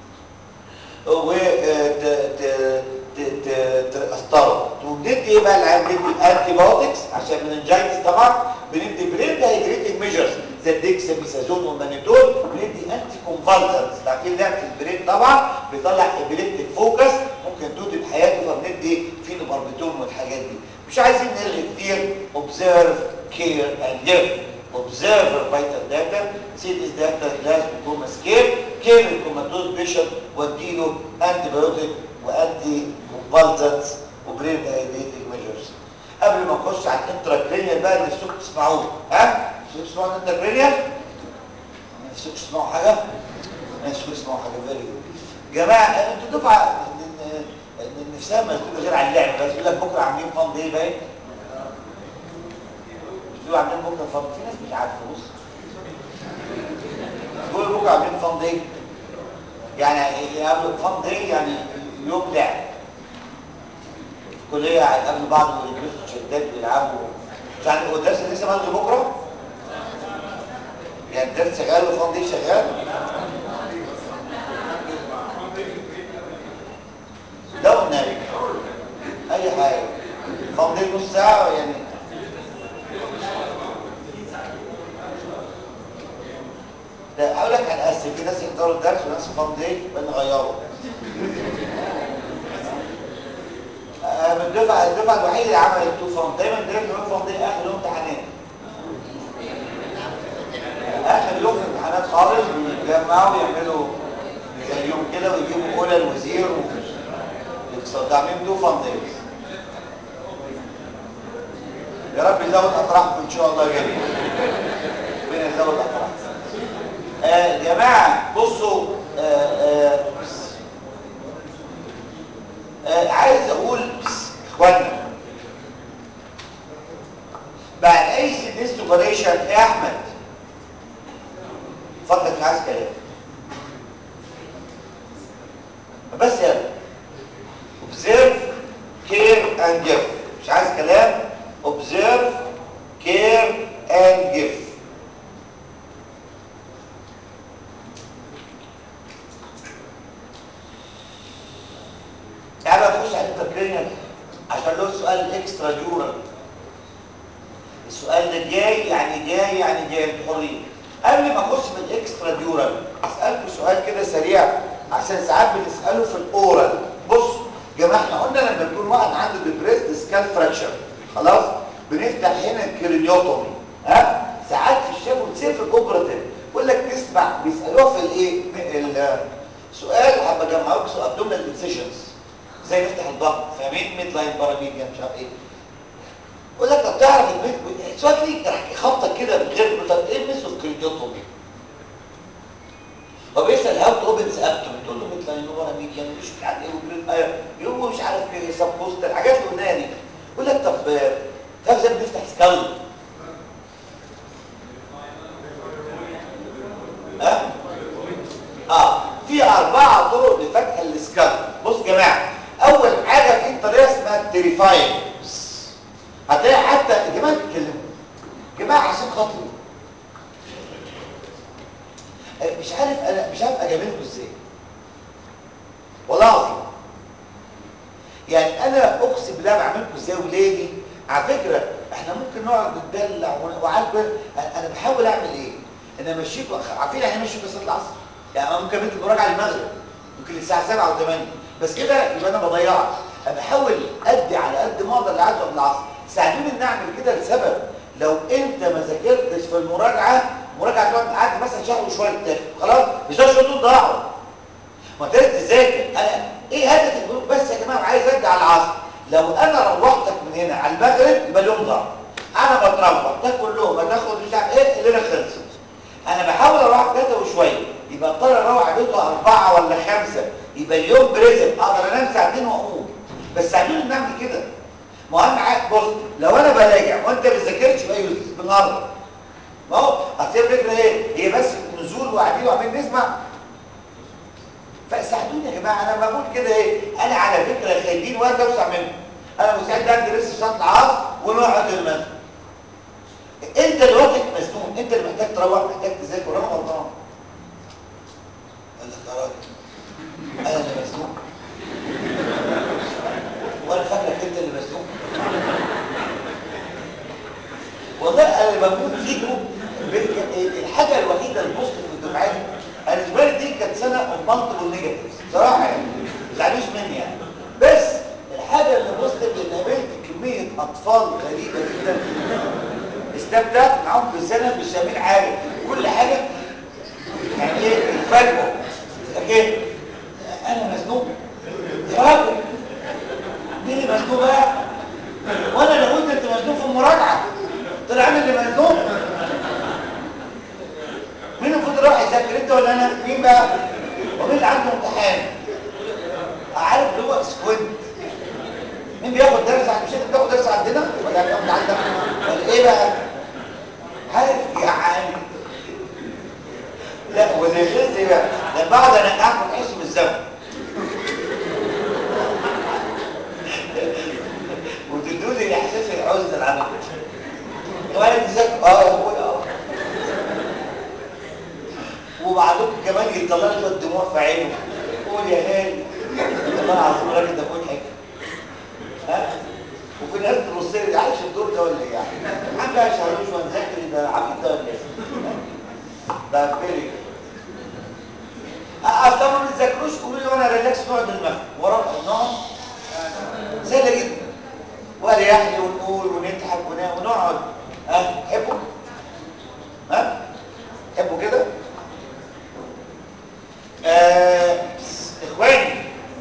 وتقسطره وبندي ايه بقى العيان بندي انتي بايوتكس عشان مننجايتس طبعا بندي برين هايدريتنج ميجرز زي الديكساميثازون والمانيتول بندي انتي كونفالسنتس عارفين لعبه البرين طبعا بيطلع ابيليبتيك فوكس ممكن تودي بحياته فبندي فينوباربيتون والحاجات دي مش عايزين نلغي كتير observe care and give observe vital data see this data glass become escape care الكوماتوز بيشن واديله انتي بايوتيك وانتي كونفالسنتس وبرين هايدريتنج ميجرز قبل ما نخش على الانتراكرينيال بقى اللي نفسكم تسمعوه ها نفسكم تسمعوا الانتراكرينيال نفسكم تسمعوا حاجه نفسكم تسمعوا حاجه فيري جماعه انتوا دفعه ان نفسها ما تبقى غير على اللعب بس يقول لك بكره عاملين فان دي باين بيقولوا عاملين بكره فان في ناس مش عارفه بص بيقولوا بكره عاملين فان دي يعني قبل فان دي يعني يوم لعب كلية قبل بعض ويلبسوا تيشيرتات ويلعبوا مش عارف هو الدرس لسه ملغي بكره؟ يعني الدرس شغال والفان دي شغال؟ لو النبي اي حاجه فان دي نص ساعه يعني لا اقول لك هنقسم في ناس يحضروا الدرس وناس فان دي ونغيره آه، من الدفعه الدفعه الوحيده اللي عملت تو فان دايما دايما يوم فان دي اخر يوم امتحانات اخر يوم في الامتحانات خالص بيتجمعوا يعملوا زي يوم كده ويجيبوا اولى الوزير ويكسروا عاملين تو فان دايز يا رب يزود افراحكم ان شاء الله جميعا ربنا يزود افراحكم آه جماعه بصوا آه آه آه عايز اقول اخوانا بعد اي سيدنس اوبريشن يا احمد فضلك عايز كلام بس يلا observe care and give مش عايز كلام observe care and give تعالى نخش على التكرير عشان له السؤال الاكسترا جورال السؤال ده جاي يعني جاي يعني جاي انتوا حرين قبل ما اخش في الاكسترا ديورال اسالكم سؤال كده سريع عشان ساعات بنساله في الاورال بص يا جماعه احنا قلنا لما يكون واحد عنده ديبريسد سكال فراكشر خلاص بنفتح هنا الكرينيوتومي ها ساعات في الشفا بتصير في الاوبراتيف يقول لك تسمع بيسالوها في الايه السؤال هبقى اجمعه لكم ابدومينال انسيشنز زي نفتح البطن فاهمين ميد لاين باراميديا مش عارف ايه يقول لك طب تعرف البيت سؤال ليك راح خبطك كده من غير طب ايه مثل الكريديوتومي هو بيسال هاو تو اوبنز ابتومي تقول له مثل لاين ميديا مش عارف ايه وجرين اير يقول مش عارف ايه سبوست الحاجات اللي قلناها دي يقول لك طب تعرف ازاي بنفتح سكال ها اه في اربعه طرق لفتح السكال بص يا جماعه اول حاجه في طريقه اسمها التريفاين هتلاقي حتى يا جماعه بتتكلموا يا جماعه عشان خاطري مش عارف انا مش عارف اجاملكم ازاي والله العظيم يعني انا اقسم بالله بعملكم ازاي ولادي على فكره احنا ممكن نقعد نتدلع وعارف انا بحاول اعمل ايه انا امشيكم عارفين يعني ايه امشيكم صلاه العصر يعني انا ممكن ادي المراجعه المغرب ممكن الساعه 7 و8 بس كده يبقى انا بضيعك انا بحاول ادي على قد ما اقدر لعد قبل العصر ساعدوني ان اعمل كده لسبب لو انت ما ذاكرتش في المراجعه المراجعه تقعد قعدت مثلا شهر وشويه تاخد خلاص مش ده شهور ضاعوا ما انت لازم تذاكر انا ايه هدف الجروب بس يا جماعه عايز ادي على العصر لو انا روحتك من هنا على المغرب يبقى اليوم ضاع انا بتروح تاكل لقمه تاخد مش عارف ايه الليله خلصت انا بحاول اروح ثلاثه وشويه يبقى اضطر اروح بيته اربعه ولا خمسه يبقى اليوم بريزم اقدر انام ساعتين واقوم بس ساعدوني نعمل كده مهم معاك بص لو انا براجع وانت ما بتذاكرش يبقى يوسف بالنهارده ما هو اصل الفكره ايه هي بس نزول وقاعدين وعمالين نسمع فساعدوني يا جماعه انا بقول كده ايه انا على فكره خايفين وانا اوسع منكم انا مستعد ادرس صلاه العصر ونقعد المغرب انت اللي وقتك مزنوق انت اللي محتاج تروح محتاج تذاكر وانا غلطان قال لك يا راجل انا اللي مزنوق وانا فاكرك انت اللي مزنوق والله انا بموت فيكم الحاجه الوحيده البوست في الدفعه دي انا بالنسبه لي دي كانت سنه اوف مالتيبل نيجاتيفز صراحه يعني ما تزعلوش مني يعني بس الحاجه اللي بوست اللي قابلت كميه اطفال غريبه جدا استمتعت معاهم في سنه بشامل عالي كل حاجه يعني ايه الفجوه لكن انا مزنوق يا راجل مين اللي مزنوق بقى وانا اللي قلت انت مزنوق في المراجعه طلع انا اللي مزنوق مين المفروض يروح يذاكر انت ولا انا مين بقى ومين اللي عنده امتحان عارف اللي هو سكويد مين بياخد درس عند مش انت بتاخد درس عندنا ولا بتاخد عندك ولا ايه بقى عارف يعني لا وزي غزي بقى لما بقعد انا قاعد بحس بالزمن وتدوا لي احساس الحزن العميق وانا تذاكر اه يا ابويا اه وبعدكم كمان يطلع لي شويه دموع في عينه قول يا هاني والله العظيم الراجل ده مضحك ها وفي ناس تبص لي عايش الدور ده ولا ايه يعني حاجه يا شهروش ونذاكر ده عبيط ده ولا ايه ده فيري اصلا ما بتذاكروش قولوا لي وانا ريلاكس نقعد المغرب ورا نقعد سهله جدا واريح لي ونقول ونضحك ونقعد ها تحبوا ها تحبوا كده آه اخواني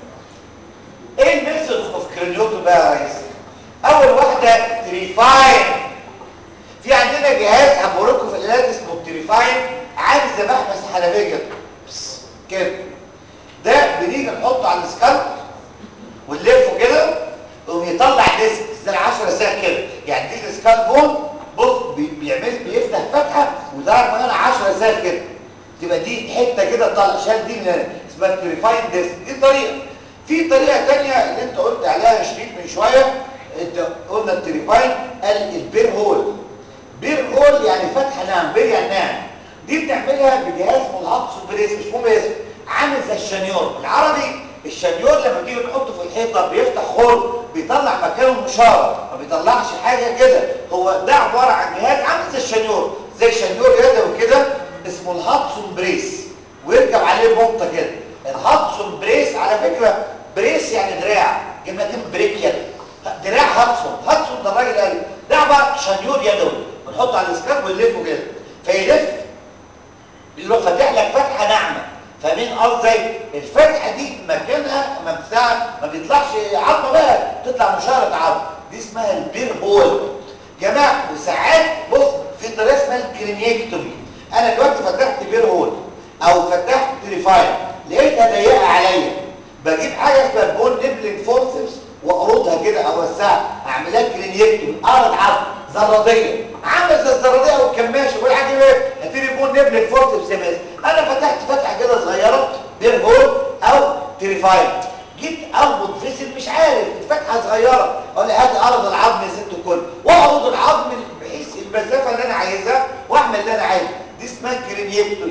ايه الميثودز اوف كرينيوتو بقى يا ريس اول واحده تريفاين في عندنا جهاز هبوريكم في العلاج اسمه تريفاين عامل زي محبس حنفيه كده كده ده بنيجي نحطه على السكالب ونلفه كده يقوم يطلع ديسك زي 10 ساعات كده يعني دي السكالب بون بص بيعمل بيفتح فتحه وضرب هنا 10 ساعات كده تبقى دي حته كده طالع شال دي من هنا اسمها تريفاين ديسك دي طريقه في طريقه ثانيه اللي انت قلت عليها شريط من شويه انت قلنا التريفاين قال البير هول بير هول يعني فتحه ناعم بير يعني ناعم دي بنعملها بجهاز ملحق بريس مش مهم اسمه عامل زي الشنيور بالعربي الشنيور لما تيجي تحطه في الحيطه بيفتح خور بيطلع مكانه مشاره ما بيطلعش حاجه كده هو ده عباره عن جهاز عامل زي الشنيور زي شنيور يدوي كده اسمه الهاتسون بريس ويركب عليه بنطه كده الهاتسون بريس على فكره بريس يعني دراع كلمتين بريك كده دراع هاتسون هاتسون ده الراجل قال ده عباره شنيور يدوي بنحطه على السكاب ونلفه كده فيلف يروح فاتح لك فتحه ناعمه فاهمين قصدي الفتحه دي مكانها ما بتاع ما بيطلعش عظمه بقى تطلع مشاره عظم دي اسمها البير هول جماعه وساعات بص في طريقه اسمها الكرينيكتومي انا دلوقتي فتحت بير هول او فتحت تريفاين لقيتها ضيقه عليا بجيب حاجه اسمها بون نبلنج فورسبس واقرضها كده اوسعها اعملها كرينيكتومي اقرض عظم زراديه عامله زي الزراديه او الكماشه ولا حاجه ايه هتيجي بون نبلنج فورسبس ماس انا فتحت فتحه كده صغيره بير هول او تريفاين جيت اربط فيسل مش عارف الفتحه صغيره اقول لي هات ارض العظم يا ست الكل واقرض العظم بحيث المسافه اللي انا عايزها واعمل اللي انا عايزه دي اسمها كرينيكتومي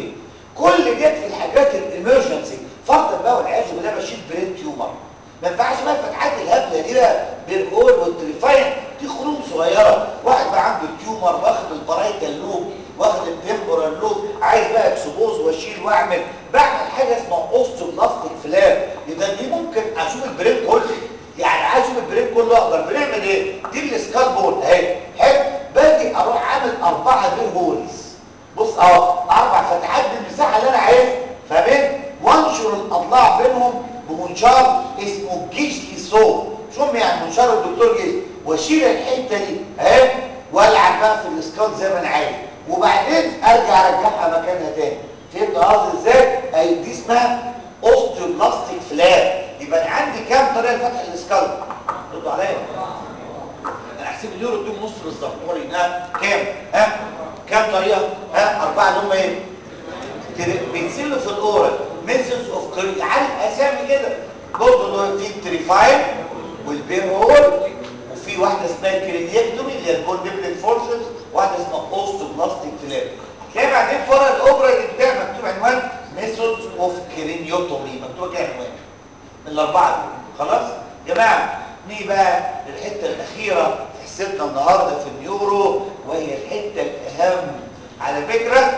كل ديت في الحاجات الامرجنسي فرضا بقى والعياذ بالله بشيل برين تيومر ما ينفعش بقى الفتحات الهبله دي بقى بالقول والتريفاين دي خروج صغيره واحد بقى عنده تيومر واخد البرايتال لوب واخد التمبورال لوب عايز بقى اكسبوز واشيل واعمل بعمل حاجه اسمها اوستوبلاستيك فلاب يبقى دي ممكن اشوف البرين كله يعني عايز اشوف البرين كله اقدر بنعمل ايه دي السكال بول اهي حلو باجي اروح عامل اربعه بير هولز بص اهو اربع فتحات بالمساحه اللي انا عايزها فبين وانشر الاضلاع بينهم بمنشار اسمه جيشلي سو شوف يعني منشار الدكتور جيش واشيل الحته دي اهي والعب بقى في الاسكال زي ما انا عايز وبعدين ارجع ارجعها مكانها تاني فهمت قصدي ازاي اي دي اسمها اوستيوبلاستيك فلاب يبقى انا عندي كام طريقه لفتح الاسكال ردوا عليا انا احسب اليورو اديهم نص بالظبط ورينا كام ها كام طريقه ها اربعه اللي هم ايه بيتسلوا في الاورال ميثودز اوف كارير عارف اسامي كده برضه اللي هو في التريفاين والبير هول وفي واحده اسمها كرينيكتومي اللي هي البون ديبلين فورسز واحده اسمها اوستوبلاستيك فلاب هتلاقي بعدين ورا الاوبرا بتاع مكتوب عنوان ميثودز اوف كرينيوتومي مكتوب كده عنوان من الاربعه دول خلاص يا جماعه نيجي بقى للحته الاخيره في حصتنا النهارده في النيورو وهي الحته الاهم على فكره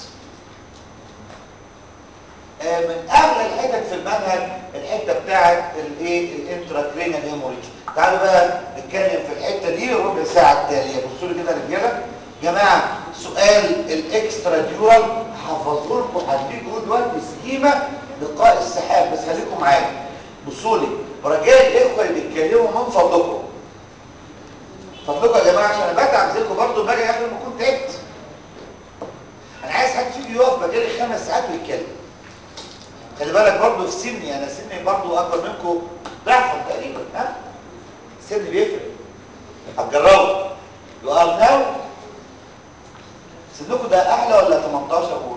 من اغلى الحتت في المنهج الحته بتاعه الايه الانتراكرينال هيموريج تعالوا بقى نتكلم في الحته دي ربع ساعه التاليه بصوا لي كده يا رجاله جماعه سؤال الاكسترا ديورال هحفظه لكم هديكم دلوقتي سكيمه لقاء السحاب بس خليكم معايا بصوا لي ورجاء الاخوه اللي بيتكلموا من فضلكم فضلكم يا جماعه عشان انا بتعب زيكم برضه باجي اخر ما كنت تعبت انا عايز حد فيكم يقف مكاني خمس ساعات ويتكلم خلي بالك برضه في سني انا سني برضه اكبر منكم ضعفا تقريبا ها السن بيفرق هتجربوا يو ار ناو سنكم ده احلى ولا 18 قول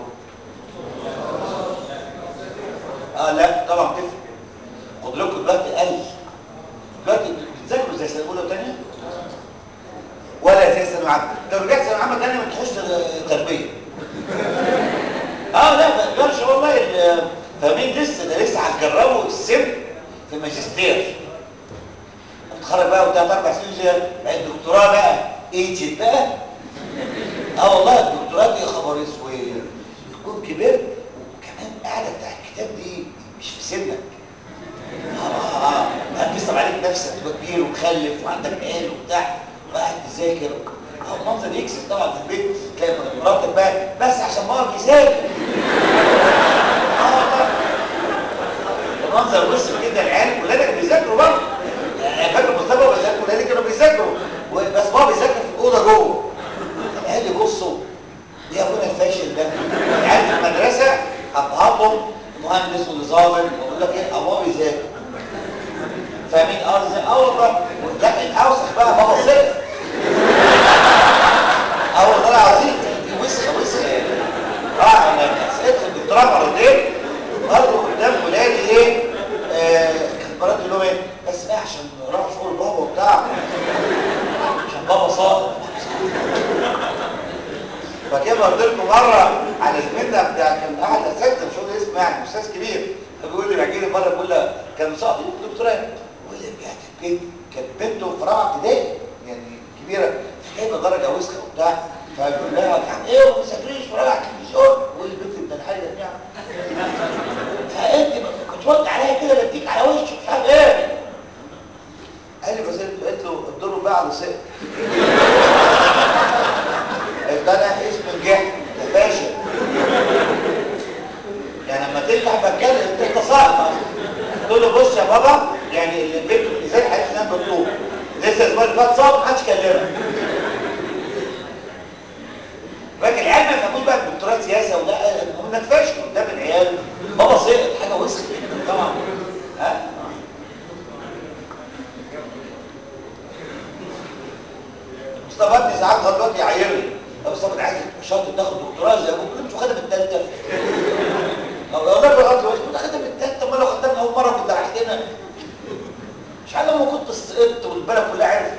اه لا طبعا تفرق خد لكم دلوقتي قل دلوقتي بتذاكروا زي سنه اولى وثانيه ولا زي ثانوي عامه لو رجعت ثانوي عامه ثانيه ما تخش تربيه اه لا ما تقدرش والله فاهمين لسه ده لسه هتجربوا السن في الماجستير هتخرج بقى وثلاث اربع سنين زي الدكتوراه بقى ايجيت بقى اه والله الدكتوراه دي خبر اسود تكون كبرت وكمان القعده بتاع الكتاب دي مش في سنك اه اه هتبصب عليك نفسك تبقى كبير ومخلف وعندك عيال وبتاع وقاعد تذاكر اه المنظر يكسب طبعا في البيت تلاقي مراتك بقى بس عشان بابا بيذاكر المنظر وصل كده العيال ولادك بيذاكروا برضه يعني فاكر مصطفى بيذاكروا ولادي كانوا بيذاكروا بس بابا بيذاكر في الاوضه جوه العيال يبصوا يا ابونا الفاشل ده العيال في المدرسه ابهاتهم مهندس وظابط ويقول لك ايه ابوه بيذاكر فاهمين اه اه والله لا الاوسخ بقى بابا صرف اه والله العظيم وسخه وسخه اه انا سقطت في الدكتوراه مرتين برضه قدام ولادي ايه آه كانت مراتي لهم ايه بس بقى عشان راح شغل بابا وبتاع عشان بابا صائم فكده قلت لكم مره على زميلنا بتاع كان احد اساتذه مش هقول اسمه يعني استاذ كبير فبيقول لي بيجي لي مره بيقول لي كان ساقط دكتوراه بيقول لي رجعت البيت كانت بنته في رابعه ابتدائي يعني كبيره جايبه درجه وسخه وبتاع فبيقول لها كان ايه وما تذاكريش في رابعه التلفزيون والبنت ابن الحاجه يعني فانت بترد عليا كده بديك على وشك مش عارف ايه قال لي بس قلت له الدور بقى على سقط قلت انا اسم الجهل يا باشا يعني لما تنجح بتكلم انت صعب تقول له بص يا بابا يعني اللي البنت من ازاي حاسس انها دكتور لسه الاسبوع اللي فات صعب محدش كلمها فاكر العيال ما يفهموش بقى الدكتوراه سياسه ولا المهم انك فاشل قدام العيال بابا سقط حاجه وسخه طبعا ها مصطفى ابني ساعات لغايه دلوقتي يعايرني طب مصطفى عايز شاطر تاخد دكتوراه زي ابوك كنت واخدها من الثالثه او لو انا لغايه دلوقتي كنت واخدها من الثالثه امال لو خدتها من اول مره كنت رحتنا مش عارف لما كنت سقطت والبلد كلها عرفت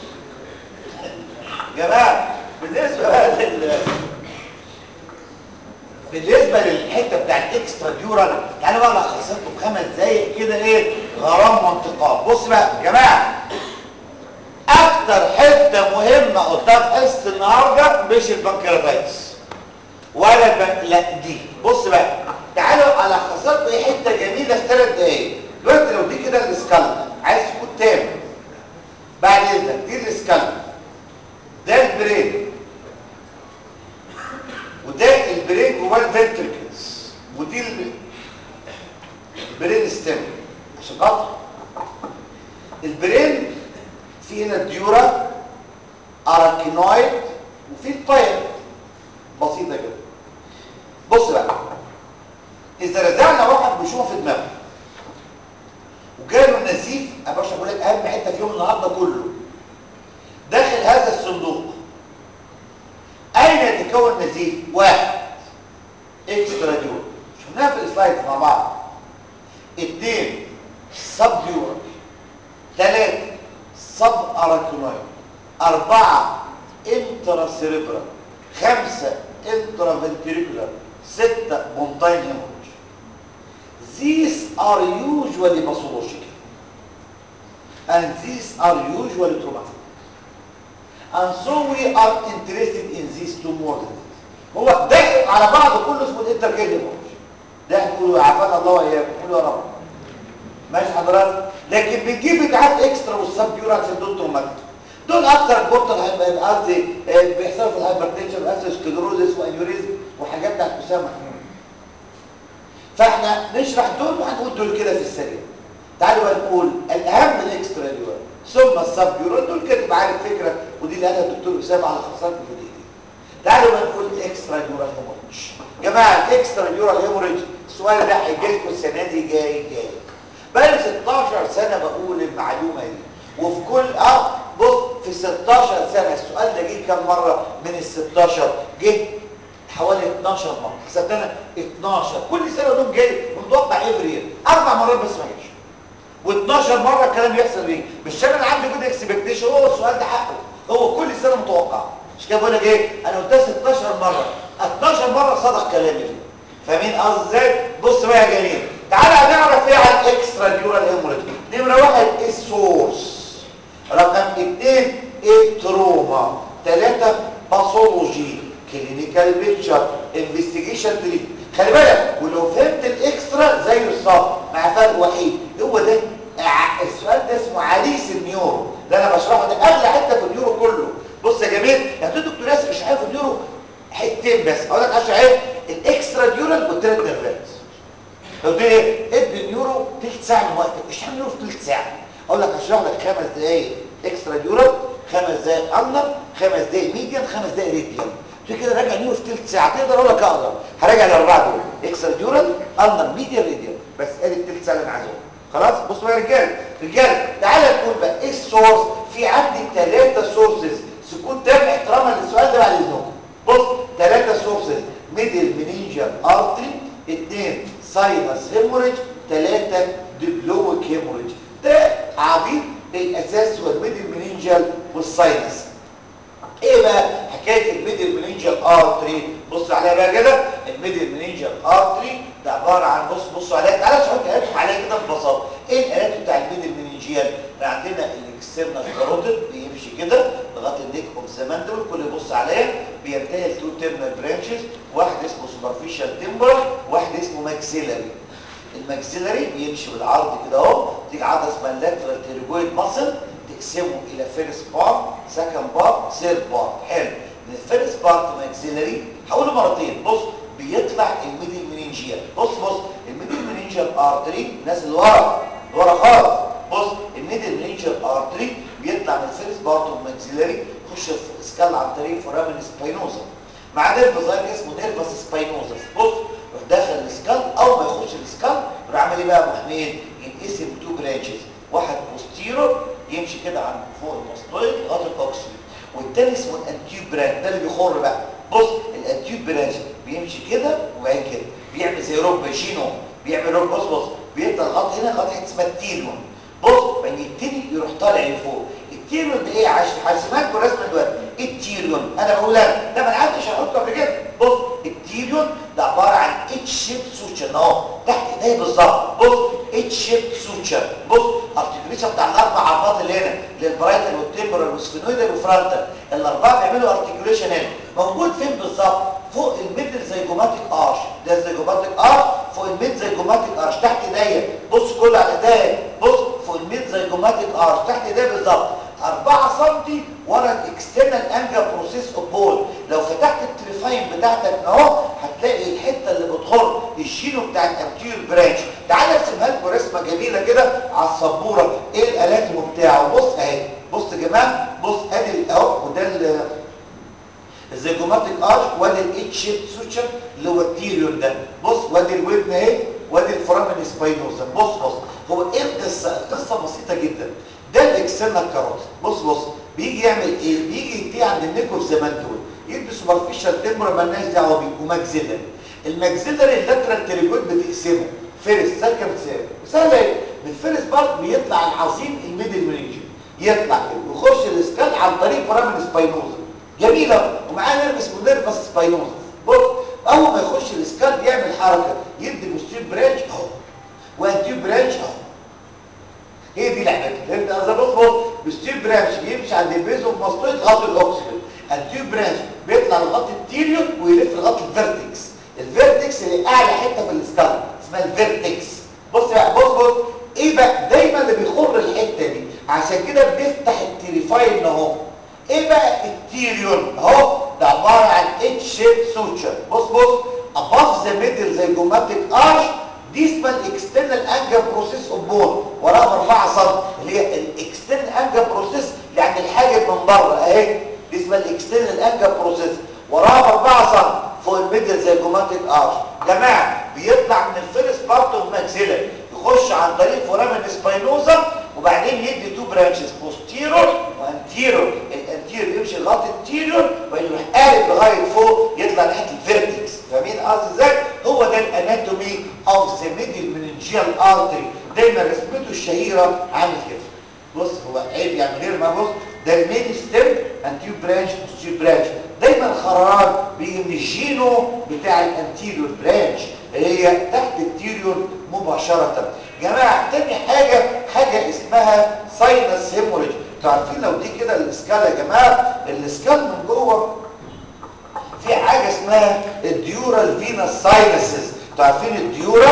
يا جماعه بالنسبه بقى لل بالنسبه للحته بتاع الاكسترا ديورال تعالوا بقى لخصت له في خمس دقايق كده ايه غرام وانتقام بص بقى يا جماعه اكتر حته مهمه قلتها في حصه النهارده مش البنكرياتايتس ولا البن... لا دي بص بقى تعالوا الخصت له ايه حته جميله في ثلاث دقايق دلوقتي لو دي كده السكالب عايز تكون تام بعد اذنك دي السكالب ده البرين وده البرين جواه الفنتركلز ودي الب- البرين ستيم عشان خاطر البرين في هنا الديورا اراكينويد وفي البايل بسيطه كده بص بقى اذا رزعنا واحد بيشوف في دماغه وجاله النزيف يا باشا بقول لك اهم حته في يوم النهارده كله داخل هذا الصندوق اين يتكون نزيف واحد اكسترا ديور شفناها في السلايدز مع بعض اثنين سب ديور ثلاثة سب اراكنويد أربعة انترا سيريبرال خمسة انترا فنتريكولار ستة بونتاين هيموريج These are usually pathological and these are usually traumatic and so we are interested in these two more than this. هو ده على بعض كله اسمه الانتركيد هيموريج ده هتقولوا عافانا الله واياكم قولوا يا رب ماشي حضرتك لكن بتجيب بتاعات اكسترا والسب بيور عشان دول تروماتيك دول اكتر بورتال هيبقى قصدي آه، بيحصل في الهايبرتنشن واسكلروزس وانيوريزم وحاجات بتاعت اسامه محمود فاحنا نشرح دول وهنقول دول كده في السريع تعالوا بقى نقول الاهم الاكسترا ديور ثم السب ديور دول كده تبقى عارف فكره ودي اللي قالها الدكتور اسامه على خاصات الفيديو تعالوا بقى نقول الاكسترا ديورال هيموريدج جماعه الاكسترا ديورال هيموريدج السؤال ده هيجي لكم السنه دي جاي جاي بقى لي 16 سنه بقول المعلومه دي وفي كل اه بص في 16 سنه السؤال ده جه كام مره من ال 16 جه حوالي 12 مره حسبت انا 12 كل سنه دول جاي متوقع افري اربع مرات بس ما جاش و12 مره الكلام يحصل بيه مش انا عندي كده اكسبكتيشن هو السؤال ده حقه هو كل سنه متوقع مش كده بقول لك ايه انا قلتها 16 مره 12 مره صدق كلامي فيه فاهمين قصدي ازاي بص بقى يا جميل تعالى نعرف ايه عن اكسترا ديورال هيموريج نمره واحد ايه السورس رقم اثنين ايه تروما ثلاثه باثولوجي كلينيكال بيكتشر انفستيجيشن تريت خلي بالك ولو فهمت الاكسترا زي الصف مع فرق وحيد هو ده ع- السؤال ده اسمه عريس النيورو ده انا بشرحه ده اغلى حته في النيورو كله بص يا جميل يعني انتوا دكتور ياسر مش عارف النيورو حتتين بس اقول لك اشرح ايه الاكسترا ديورال والثلاث نيرفات لو دي ايه ادي النيورو تلت ساعه من وقتك مش هعمل نيورو في تلت ساعه اقول لك هشرح لك خمس دقائق اكسترا ديورال خمس دقائق اندر خمس دقائق ميديان خمس دقائق ريديال في كده راجع نيورو في تلت ساعه تقدر اقول لك اقدر هراجع الاربعه دول اكسترا ديورال اندر ميديان ريديال بس ادي التلت ساعه اللي انا عايزهم خلاص بصوا يا رجاله رجاله تعالى نقول بقى ايه السورس في عندي ثلاثه سورسز سكوت تام احتراما للسؤال ده بعد اذنكم بص ثلاثه سورسز ميدل منينجر ارتري اثنين ساينس هيموريج ثلاثه ديبلويك هيموريج ده عبيد الاساس هو الميدل منينجر والساينس ايه بقى حكايه الميدل منينجر ارتري بص عليها بقى كده الميدل منينجر ارتري ده عباره عن بص بصوا عليها تعالى اشرح لك عليها كده ببساطه ايه الالات بتاع الميدل منينجيال احنا عندنا الاكسترنال كاروتيد بيمشي كده لغايه النيك اوف ذا ماندبل كل يبص عليها بينتهي لتو تيرمال برانشز واحد اسمه سوبرفيشال تمبر واحد اسمه ماكسيلاري الماكسيلاري بيمشي بالعرض كده اهو تيجي عضله اسمها اللاترال تيرجويد ماسل تقسمه الى فيرست بارت سكند بارت ثيرد بارت حلو من الفيرست بارت ماكسيلاري هقوله مرتين بص بيطلع الميدل منينجيال بص بص الميدل منينجيال ارتري الناس اللي ورا اللي ورا خالص بص الميدل منينجيال ارتري بيطلع من الفيرست بارت والماكسيلاري يخش في السكال عن طريق فورامين سباينوزا مع نيرف ظاهر اسمه نيرفس سباينوزا بص يروح داخل السكال اول ما يخش السكال يروح عامل ايه بقى يا ابو حميد ينقسم تو برانشز واحد بوستيرور يمشي كده عن فوق الماستويد لغايه الاوكسيد والتاني اسمه الانتيوب برانش ده اللي بيخر بقى بص الانتيوب برانش بيمشي كده وبعدين كده بيعمل زي ركبه جينو بيعمل ركبه بص بص بيطلع لغايه هنا لغايه حته اسمها التيلون بص بعدين يبتدي يروح طالع لفوق التيريون ده ايه عشان هرسمها لكم رسمه دلوقتي ايه التيريون انا بقول انا ده ما انا عارف شرحته قبل كده بص التيريون ده عباره الارتكيوليشن بتاع الاربع عظمات اللي هنا للبرايتال والتمبرال والسفينويدال وفرونتال الاربعه بيعملوا ارتكيوليشن هنا موجود فين بالظبط فوق الميدل زيجوماتيك ارش ده زيجوماتيك ارش فوق الميد زيجوماتيك ارش تحت ايديا بص كل على ايديا بص فوق الميد زيجوماتيك ارش تحت ايديا بالظبط 4 سم ورا الاكسترنال انجل بروسيس اوف بول لو فتحت التريفاين بتاعتك اهو هتلاقي الحته اللي بتخر الشينو بتاع الانتير برانش تعال ارسمها لكم رسمه جميله كده على السبوره ايه الاناتومي بتاعه بص اهي بص يا جماعه بص ادي اهو وده الزيجوماتيك ارش وادي الاتش شيب سوتشر اللي هو التيريون ده بص وادي الودن اهي وادي الفورامين سباينوزا بص بص هو ايه القصه القصه بسيطه جدا ده الاكسترنال كاروت بص بص بيجي يعمل ايه بيجي ينتهي عند النيكوف زمان دول يدي سوبرفيشال تمبرا مالناش دعوه بيه وماكسيلري الماكسيلري اللاترال تريجويد بتقسمه فيرست سكند سيرد سهله ايه من الفيرست بارت بيطلع العظيم الميدل منينجن يطلع كده ويخش الاسكال عن طريق فورامين سباينوزا جميله ومعاه نيرف اسمه نيرفس سباينوزا بص اول ما يخش الاسكال بيعمل حركه يدي بوستير برانش اهو وانتير برانش اهو هي دي لعبته فهمت قصدي بص بص بوستير برانش بيمشي عند البيز اوف ماستويد لغايه الاوكسيد انتير برانش بيطلع لغايه التيريون ويلف لغايه الفيرتكس الفيرتكس اللي اعلى حته في الاسكال اسمها الفيرتكس بص بقى بص بص ايه بقى دايما اللي بيخر الحته دي عشان كده بنفتح التريفاين اهو ايه بقى التيريون اهو ده عباره عن اتش شيب سوتشر بص بص above the middle zygomatic arch dismal external angle process of bone وراها 4 سم اللي هي الاكسترنال انجل بروسيس اللي عند الحاجب من بره اهي dismal external angle process وراها 4 سم فوق الميدل زيجوماتيك ارش جماعه بيطلع من الفيرست بارت اوف ماكسيلر يخش عن طريق فورامين سباينوزا وبعدين يدي تو برانشز بوستيرور وانتيرور الانتيرور يمشي لغايه التيرور وبعدين يروح قالب لغايه فوق يطلع ناحيه الفيرتكس فاهمين قصدي ازاي هو ده الاناتومي اوف ذا ميدل مننجيال ارتري دايما رسمته الشهيره عامل كده بص هو عيب يعني غير ما بص ده المين ستيم انتيو برانش بوستير برانش دايما الخرارات بيجي من الجينو بتاع الانتيريور برانش اللي هي تحت التيريون مباشرة جماعة تاني حاجة حاجة اسمها ساينس هيموريج تعرفين لو دي كده الاسكال يا جماعة الاسكال من جوه في حاجة اسمها الديورال فينس ساينسز تعرفين الديورا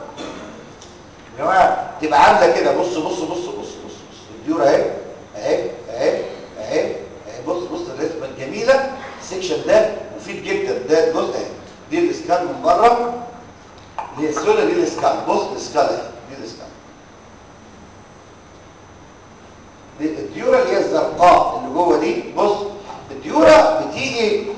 يا جماعة تبقى عاملة كده بص بص بص بص بص بص الديورا اهي اهي اهي اهي اهي بص بص الرسمة الجميلة السكشن ده مفيد جدا ده الجزء اهي دي الاسكال من بره اللي هي السوله دي الاسكال بص الاسكال اهي دي الاسكال دي الديورا اللي هي الزرقاء اللي جوه دي بص الديورا بتيجي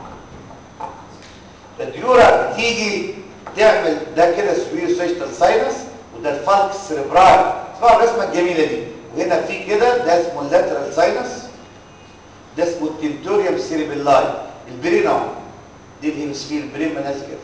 الديورا بتيجي تعمل ده كده سوير سيستال ساينس وده الفالكس سيربراي اسمعوا الرسمه الجميله دي وهنا في كده ده اسمه اللاترال ساينس ده اسمه التنتوريوم سيريبيلاي البرين اهو دي الهيمسفير البرين منازل كده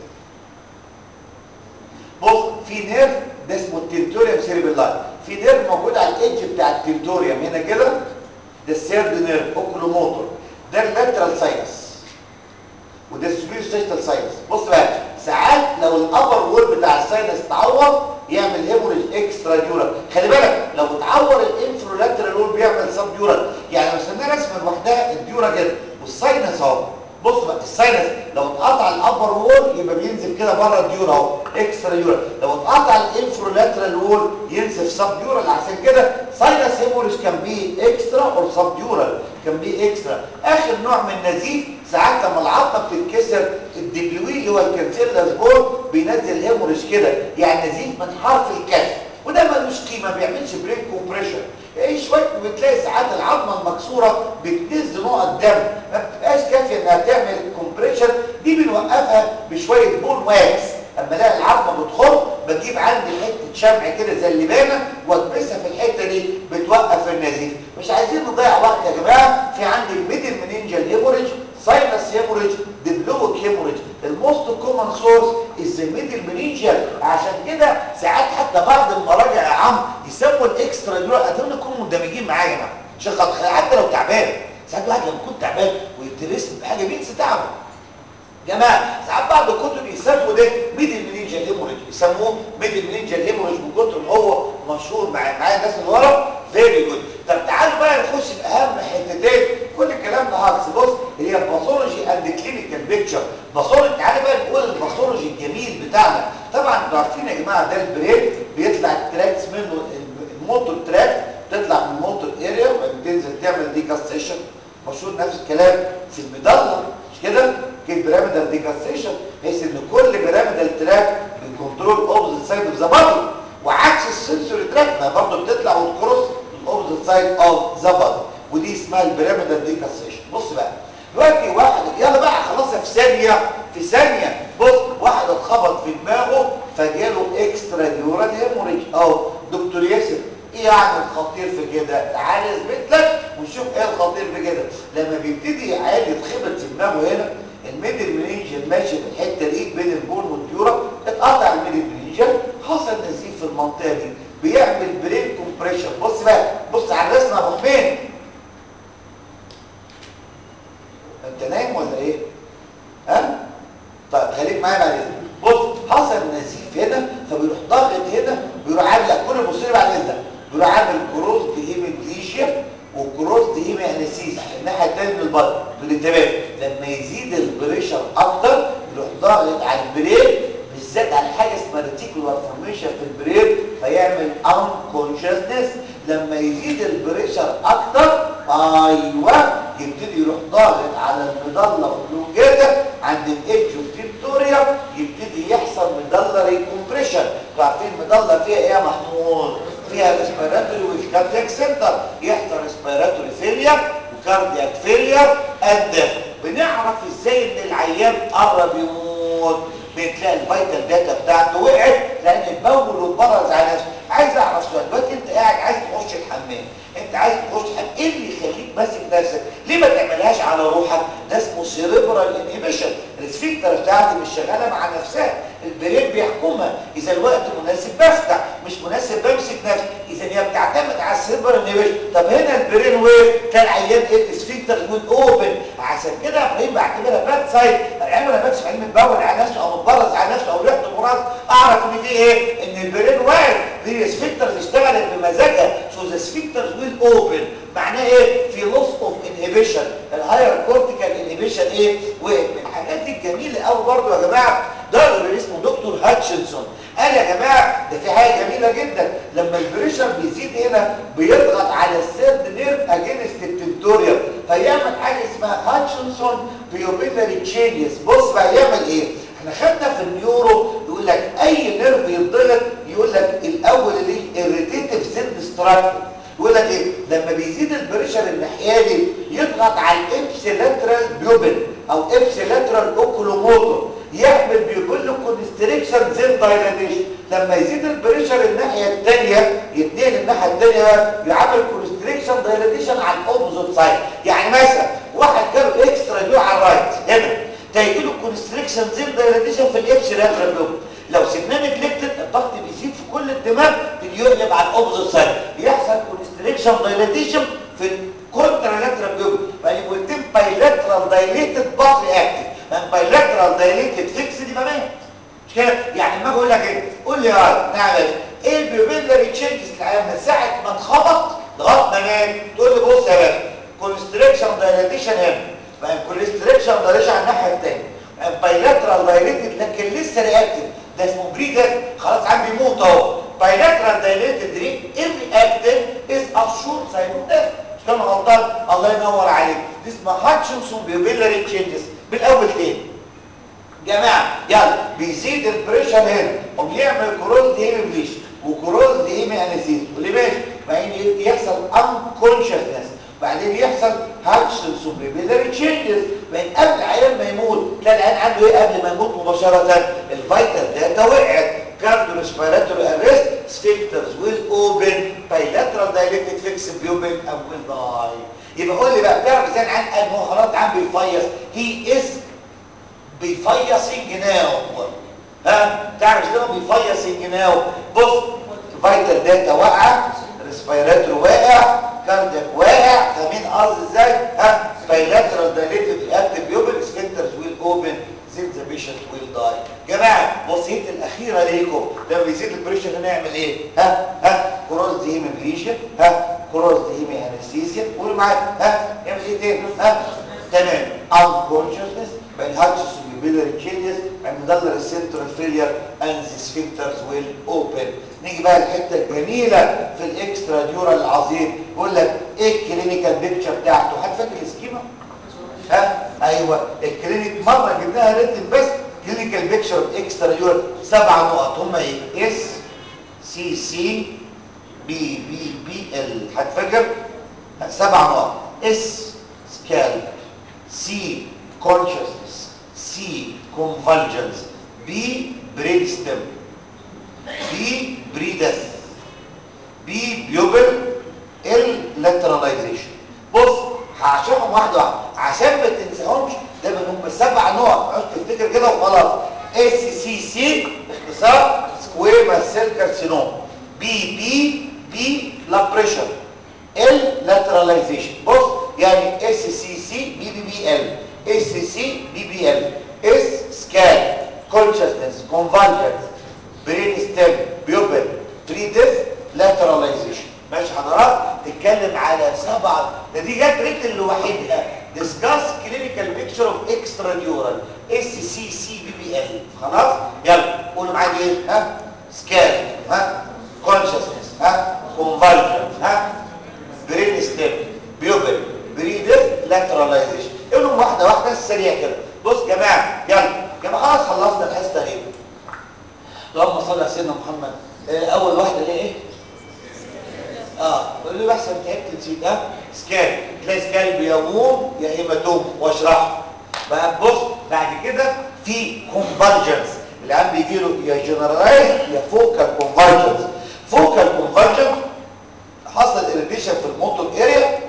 بص في نيرف ده اسمه التنتوريوم سيريبيلاي في نيرف موجود على الايدج بتاع التنتوريوم هنا كده ده السيرد نيرف اوكلوموتور ده اللاترال ساينس وده السوبير سيستال ساينس بص بقى ساعات لو الابر وول بتاع الساينس اتعور يعمل هيموريج اكسترا ديورال خلي بالك لو اتعور الانفرولاترال وول بيعمل سب ديورال يعني لو سمينا رسمه لوحدها الديورا كده والساينس اهو بص بقى الساينس لو اتقطع الابر وول يبقى بينزل كده بره الديورا اهو اكسترا ديورال لو اتقطع الانفرولاترال وول ينزل سب ديورال عشان كده ساينس هيموريج كان بيه اكسترا اور سب ديورال كان بيه اكسترا اخر نوع من النزيف ساعات لما العظمه بتتكسر الدبلوي اللي هو الكانسيلاس بول بينزل هيموريج كده يعني نزيف من حرف الكسر وده ملوش قيمه ما بيعملش برين كومبريشن ايه شويه بتلاقي ساعات العظمه المكسوره بتنزل نقط دم ما بتبقاش كافيه انها تعمل كومبريشن دي بنوقفها بشويه بون واكس اما الاقي العظمه بتخر بجيب عندي حته شمع كده زي اللبانه واكبسها في الحته دي بتوقف النزيف مش عايزين نضيع وقت يا جماعه في عندي الميدل مننجل هيموريج ساينس هيموريج دبلوك هيموريج الموست كومن سورس از ميدل مننجل عشان كده ساعات حتى بعض المراجع يا عم يسموا الاكسترا دول اتمنى تكونوا مندمجين معايا يا جماعه عشان حتى لو تعبان ساعات الواحد لما يكون تعبان ويترسم بحاجه بينسى تعبه جماعه ساعات بعض الكتب يسموا ده ميدل مننجل هيموريج يسموه ميدل مننجل هيموريج من كتر ما هو مشهور مع مع الناس اللي ورا فيري جود طب تعالوا بقى نخش في اهم حتتين كل الكلام ده هاكس بص هي باثولوجي اند كلينيكال بيكتشر باثولوجي تعالى بقى نقول الباثولوجي الجميل بتاعنا طبعا انتوا عارفين يا جماعه ده البرين بيطلع التراكس منه الموتور تراك تطلع من الموتور اريا وبتنزل تعمل ديكاستيشن مشهور نفس الكلام في المضله مش كده كده بيراميدال ديكاستيشن بحيث ان كل بيراميدال تراك بيكنترول اوبزيت سايد اوف ذا بادي وعكس السنسوري تراك ما برضه بتطلع وتكروس الاوبزيت سايد اوف ذا بادي ودي اسمها البيراميدال ديكاستيشن بص بقى دلوقتي واحد يلا بقى خلاص في ثانيه في ثانيه بص واحد اتخبط في دماغه فجاله اكسترا ديورال هيموريج اهو دكتور ياسر ايه يعني الخطير في كده تعال اثبت لك ونشوف ايه الخطير في كده لما بيبتدي عيل يتخبط في دماغه هنا الميدل منينجل ماشي في الحته دي بين البون والديورا اتقطع الميدل منينجل حصل نزيف في المنطقه دي بيعمل برين كومبريشن بص بقى بص على الرسمه يا ابو حميد انت نايم ولا ايه ها طيب خليك معايا بعد اذنك بص حصل نزيف هنا فبيروح ضاغط هنا بيروح عامل كل بص بعد اذنك بيروح عامل كروس دهيميبليشيا وكروس دهيميانيسيس الناحيه الثانيه من البطن بالانتباه لما يزيد البريشر اكتر يروح ضاغط على البرين بالذات على حاجه اسمها ريتيكولار فورميشن في البرين فيعمل انكونشسنس لما يزيد البريشر اكتر ايوه يبتدي يروح ضاغط على المضله واللونجيتا عند الايدج اوف تيبتوريا يبتدي يحصل مضلري كومبريشن عارفين المضله فيها ايه يا محمود فيها ريسبيراتوري والكاردياك سنتر يحصل ريسبيراتوري فيلير وكاردياك فيلير قد بنعرف ازاي ان العيان قرب يموت بتلاقي الفيتال داتا بتاعته وقعت لان البول وبرز على نفسه عايز اعرف سؤال دلوقتي انت قاعد عايز تخش الحمام انت عايز تخش الحمام ايه اللي يخليك ماسك نفسك ليه ما تعملهاش على روحك ده اسمه سيريبرال انهبيشن السفنكتر بتاعتي مش شغاله مع نفسها البرين بيحكمها اذا الوقت مناسب بفتح مش مناسب بمسك نفسي اذا هي بتعتمد على السيريبرال انهبيشن طب هنا البرين وير كان عيان ايه السفنكتر ويز اوبن عشان كده ابراهيم بعتبرها باد سايد العلم انا بمسك علم البول على نفسه او متبرز على نفسه او ريحته براز اعرف ان في ايه ان البرين واقف دي السفنكترز اشتغلت بمزاجها سو ذا سفنكترز ويل اوبن معناه ايه في لوس اوف انهبيشن الهاير كورتيكال انهبيشن ايه وقف من الحاجات الجميله قوي برضه يا جماعه ده اللي اسمه دكتور هاتشنسون قال يا جماعه ده في حاجه جميله جدا لما البريشر بيزيد هنا بيضغط على السيرد نيرف اجينست التنتوريال فيعمل حاجه اسمها هاتشنسون بيوبيلاري تشينجز بص بقى يعمل ايه احنا خدنا في النيورو يقول لك اي نيرف يتضغط يقول لك الاول ليه الريتيتيف سيل ستراكشر يقول لك ايه لما بيزيد البريشر الناحيه دي يضغط على الابسيلاترال بيوبل او ابسيلاترال اوكولوموتور يعمل بيقول له كونستريكشن زين دايلاتيشن لما يزيد البريشر الناحيه الثانيه يتنقل الناحيه الثانيه يعمل كونستريكشن دايلاتيشن على الاوبوزيت سايد يعني مثلا واحد جاله اكسترا ديو على الرايت هنا تيجي له كونستريكشن زين دايلاتيشن في الابسيلاترال بيوبل لو سيبناه نجلكتد الضغط بيزيد في كل الدماغ يقلب على الاوبوزيت سايد يحصل كونستريكشن دايلاتيشن في الكونترالاترال بيوبل بقى يبقوا الاثنين بايلاترال دايليتد بادي اكتف من بايلاترال دايليتد فيكس دي ما مات مش كده يعني لما اقول لك ايه قول لي يا نعم ايه البيوبيلاري تشينجز العيان من ساعه ما اتخبط لغايه ما مات تقول لي بص يا باشا كونستريكشن دايليتيشن هنا بقى كونستريكشن دايليتيشن على الناحيه الثانيه بايلاترال دايليتد لكن لسه رياكتيف ده اسمه بريدر خلاص عم بيموت اهو bilateral dilated ring irreactive is assured cytoplasm مش كان غلطان الله ينور عليك دي اسمها هاتشنسون بيوبيلاري تشينجز بالاول تاني جماعه يلا بيزيد البريشر هنا وبيعمل كروز ديهيمي وكروز ديهيمي انستيز واللي ماشي بعدين يحصل انكونشسنس بعدين يحصل هاتشنسون بيوبيلاري تشينجز من قبل عيان ما يموت تلاقي العيان عنده ايه قبل ما يموت مباشره الفيتال داتا وقعت cardio respiratory arrest sphincters will open bilateral dilated fixed pupil and will die يبقى قول لي بقى بتعرف ازاي العيان قال هو خلاص عم بيفيص he is بيفيصنج ناو ها تعرف ازاي هو بيفيصنج ناو بص فيتال داتا واقعه ريسبيراتوري واقع كاردياك واقع فاهمين قصدي ازاي ها bilateral dilated active pupil sphincters will open then the patient will die جماعه وصيتي الاخيره ليكم لما يزيد البريشر هنا يعمل ايه ها ها كروس دي هيمبليجيا ها معايا ها يعمل ايه تاني ها تمام unconsciousness by hydrocelular changes and medullary central failure and the sphincters will open نيجي بقى الحته الجميله في الاكسترا ديورال العظيم يقول لك ايه الكلينيكال بيكتشر بتاعته حد فاكر السكيما ها ايوه الكلينيك مره جبناها ريتم بس كلينيكال بيكتشر اكسترا ديورال سبع نقط هم ايه اس سي سي بي بي بي ال هتفكر سبع نقط اس سكال سي كونشسنس سي كونفالجنس بي برين ستيم بي بريدث بي بيوبل ال لاتراليزيشن بص هشرحهم واحده واحده عشان ما تنساهمش ده من هم سبع نقط عشان تفتكر كده وخلاص اس سي سي اختصار سكويما سيل كارسينوم بي بي بي لا بريشر ال لاتراليزيشن بص يعني اس سي سي بي بي بي ال اس سي بي بي ال اس سكان كونشسنس كونفالجنس برين ستيم بيوبل بريدث لاتراليزيشن ماشي حضرات تتكلم على سبعه ده دي جت ريت لوحدها ديسكاس كلينيكال بيكتشر اوف اكسترا ديورال اس سي سي بي بي ال خلاص يلا قولوا معايا ايه ها سكان ها كونشسنس ها كونفالجنس ها برين ستيم بيوبل بريدث لاتراليزيشن قولهم واحده واحده سريع كده بص يا جماعه يلا يا جماعه خلاص خلصنا الحصه اهي اللهم صل على سيدنا محمد آه، اول واحده اللي هي ايه اه قول لي بحسن تعبت نسيت ها سكال تلاقي سكال بيموم يا هيماتوم واشرحه بقى بص بعد كده في كونفرجنس العيان بيجي له يا جنرالايز يا فوكال كونفرجنس فوكال كونفرجنس حصل اريتيشن في الموتور اريا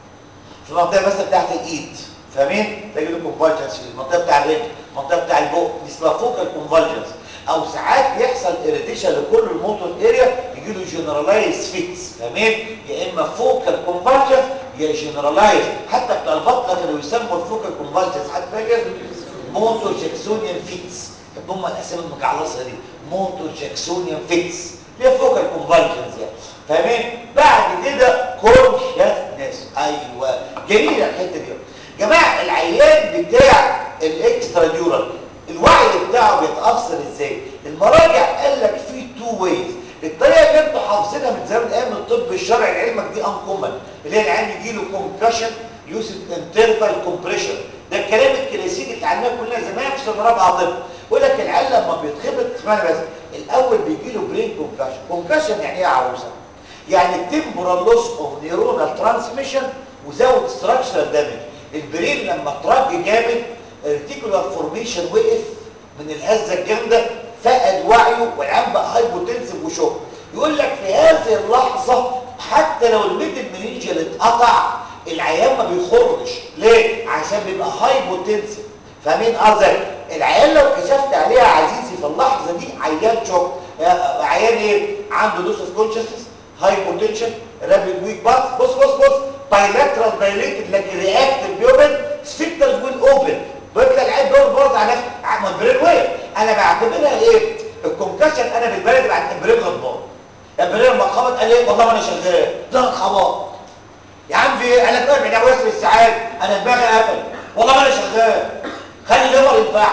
في المنطقه مثلا بتاعت الايد فاهمين تجي له كونفرجنس في المنطقه بتاع الرجل المنطقه بتاع البق دي اسمها فوكال كونفرجنس او ساعات يحصل اريتيشن لكل الموتور اريا يجي له جنرالايز فيكس فاهمين يا اما فوكال كونفرجنس يا جنرالايز حتى بتاع البطنه كانوا يسموا الفوكال كونفرجنس حد فاكر موتور جاكسونيان فيكس هم الاسامي المجعلصه دي موتور جاكسونيان فيكس هي فوكال كونفرجنس يعني فاهمين بعد كده كونشسنس ايوه جميله الحته دي جماعه العيان بتاع الاكسترا ديورال الوعي بتاعه بيتاثر ازاي المراجع قال لك في تو ويز الطريقه اللي انتوا حافظينها من زمان ايام الطب الشرعي لعلمك دي انكومن اللي هي العيان يجي له كونكشن يوسف انترفال كومبريشن ده الكلام الكلاسيكي اللي اتعلمناه كلنا زمان في سنه رابعه طب يقول لك العيان لما بيتخبط اسمعني بس الاول بيجي له برين كونكشن كونكشن يعني ايه يا عروسه يعني التمبورال لوس اوف نيورونال ترانسميشن وزود ستراكشرال دامج البرين لما اترج جامد الريتيكولار فورميشن وقف من الهزه الجامده فقد وعيه والعيان بقى هايبوتنسيف وشوك يقول لك في هذه اللحظه حتى لو الميدل منينجل اتقطع العيان ما بيخرش ليه عشان بيبقى هايبوتنسيف فاهمين قصدي العيان لو كشفت عليها عزيزي في اللحظه دي عيان شوك عيان ايه عنده لوس اوف كونشسنس هايبوتنشن رابيد ويك بات بص بص بص بايلاترال دايليتد لكن رياكتيف بيوبن سفيكترز ويل اوبن بيطلع العيب دور برضه على نفسه ما البرين وقف انا بعتبرها ايه الكونكشن انا بالبلدي بعد البرين غضبان البرين لما اتخبط قال ايه والله ما انا شغال ده انخبط يا عم في انا دماغي من واسر الساعات انا دماغي قفل والله ما انا شغال خلي الليفر ينفع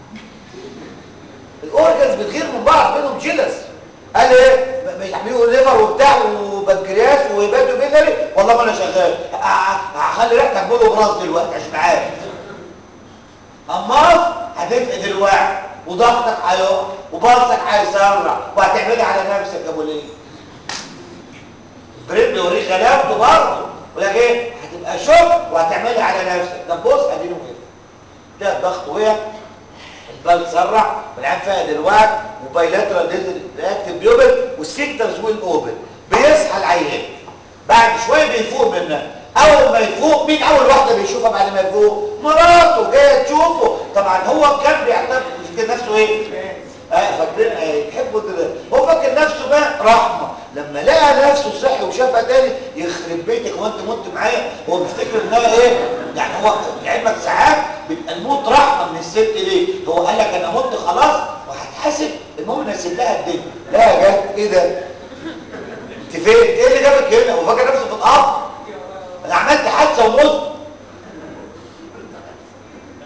الاورجنز بتغير من بعض بينهم جيلس قال ايه بيحملوا ليفر وبتاع وبنكرياس وبادو بيلري والله ما انا شغال هخلي ريحتك بولو براس دلوقتي عشان عارف اما هتفقد الوعي وضغطك هيقع وبلسك هيسرع وهتعملها على نفسك يا ابو ليه بريد بيوريك غلابته برضه يقول لك ايه هتبقى شوك وهتعملها على نفسك ده بص اديني وقف ده الضغط وقع البال سرع والعين فقد الوعي وبايلاترال ديزل رياكتيف بيوبل والسيكترز ويل اوبن بيصحى العيان بعد شويه بيفوق منها اول ما يفوق مين اول واحده بيشوفها بعد ما يفوق مراته جايه تشوفه طبعا هو كان بيعتبر فاكر نفسه ايه اه فاكرين اه تحبوا هو فاكر نفسه بقى رحمه لما لقى نفسه صحي وشافها تاني يخرب بيتك وانت مت معايا هو بيفتكر انها ايه يعني هو لعلمك ساعات بيبقى الموت رحمه من الست ليه هو قال لك انا مت خلاص وهتحاسب المهم نسيب لها الدنيا لا يا جت ايه ده انت فين ايه اللي جابك هنا هو فاكر نفسه في الارض انا عملت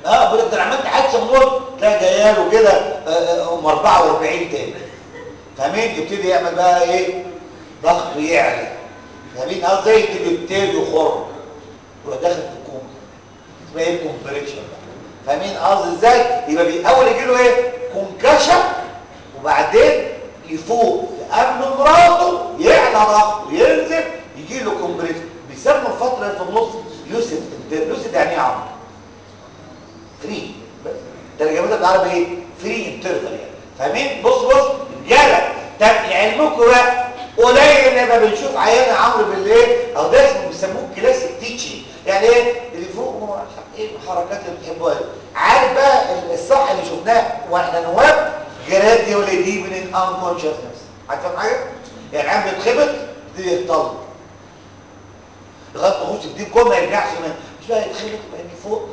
اه بيقول لك ده انا عملت حادثه موت تلاقي جايه له كده آه، آه، ام 44 تاني فاهمين يبتدي يعمل بقى ايه ضغطه يعلى فاهمين قصدي يبتدي التاني يخر يبقى داخل في كوما اسمها ايه كومبريشن فاهمين قصدي ازاي يبقى بيحاول يجي له ايه كونكشن وبعدين يفوق قبل مراته يعلى ضغطه ينزل يجي له كومبريشن بيسموا الفتره اللي في النص لوسيد لوسيد يعني ايه يا عمرو فري ترجمتها بالعربي ايه فري انترفال يعني فاهمين بص بص رجاله طب علمكم بقى قليل لما بنشوف عيان عمرو بالليل او ده اسمه بيسموه كلاسيك تيتشنج يعني ايه اللي فوق هو ايه الحركات اللي بتحبوها دي عارف بقى الصح اللي شفناه واحنا نواب جراديولي دي من الانكونشسنس عارفين حاجه يعني عم بيتخبط يبتدي يهطل لغايه ما يخش الديب كوم ما يرجعش من مش بقى يتخبط يبقى إني فوق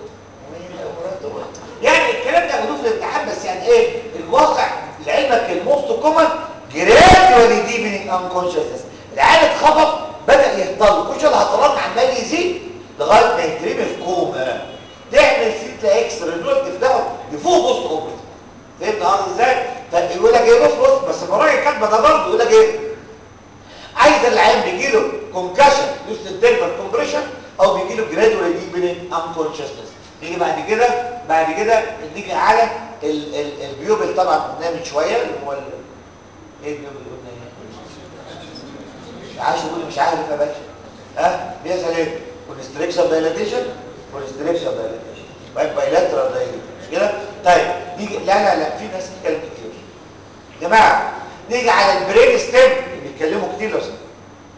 يعني الكلام ده موجود في الامتحان بس يعني ايه الواقع لعلمك الموست كومن جراديولي ديبنينج انكونشسنس العيال اتخبط بدا يهطل كل شويه الهطلات عمال يزيد لغايه ما يترمي في كوما تعمل سيتا اكس ريدول تفتحه يفوق بوست اوبريت فهمت قصدي ازاي فيقول لك ايه بص بص بس المراجع كاتبه ده برضه يقول لك ايه عايز العيان بيجي له كونكشن يوست تيرمال كومبريشن او بيجي له جراديولي ديبنينج انكونشسنس نيجي بعد كده بعد كده نيجي على ال ال البيوبل طبعا قلناه من شويه اللي هو ال- ايه البيوبل اللي قلنا ايه عايش يقول لي مش عارف يا باشا ها بيسال ايه كونستريكشن دايلاتيشن كونستريكشن دايلاتيشن باي بايلاترال دايلاتيشن مش كده طيب نيجي لا لا لا في ناس بتتكلم كتير يا جماعه نيجي على البرين ستيم بيتكلموا كتير لو سمحت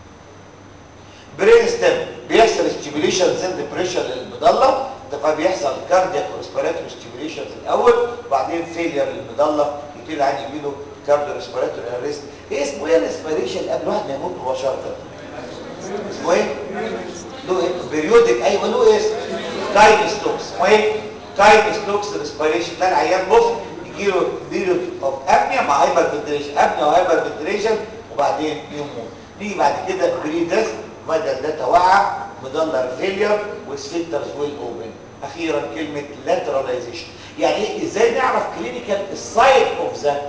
برين ستيم بيحصل ستيميليشن زند بريشر للمضله فبيحصل كاردياك ريسبيراتوري ستيميليشن الاول وبعدين فيلير للمضله يبتدي العيان يجي له كارديو ريسبيراتوري اريست ايه اسمه ايه الريسبيريشن قبل واحد ما يموت مباشره اسمه ايه له ايه بيريودك ايوه له اسم تايم ستوكس اسمه ايه تايم ستوكس ريسبيريشن ده العيان بص يجي له بيريود اوف ابنيا مع هايبر فنتريشن ابنيا وهايبر فنتريشن وبعدين يموت نيجي بعد كده بريدس بدل ده توقع مدلر فيلير وسفنترز ويل اوبن اخيرا كلمه لاتراليزيشن يعني ايه ازاي نعرف كلينيكال السايد اوف ذا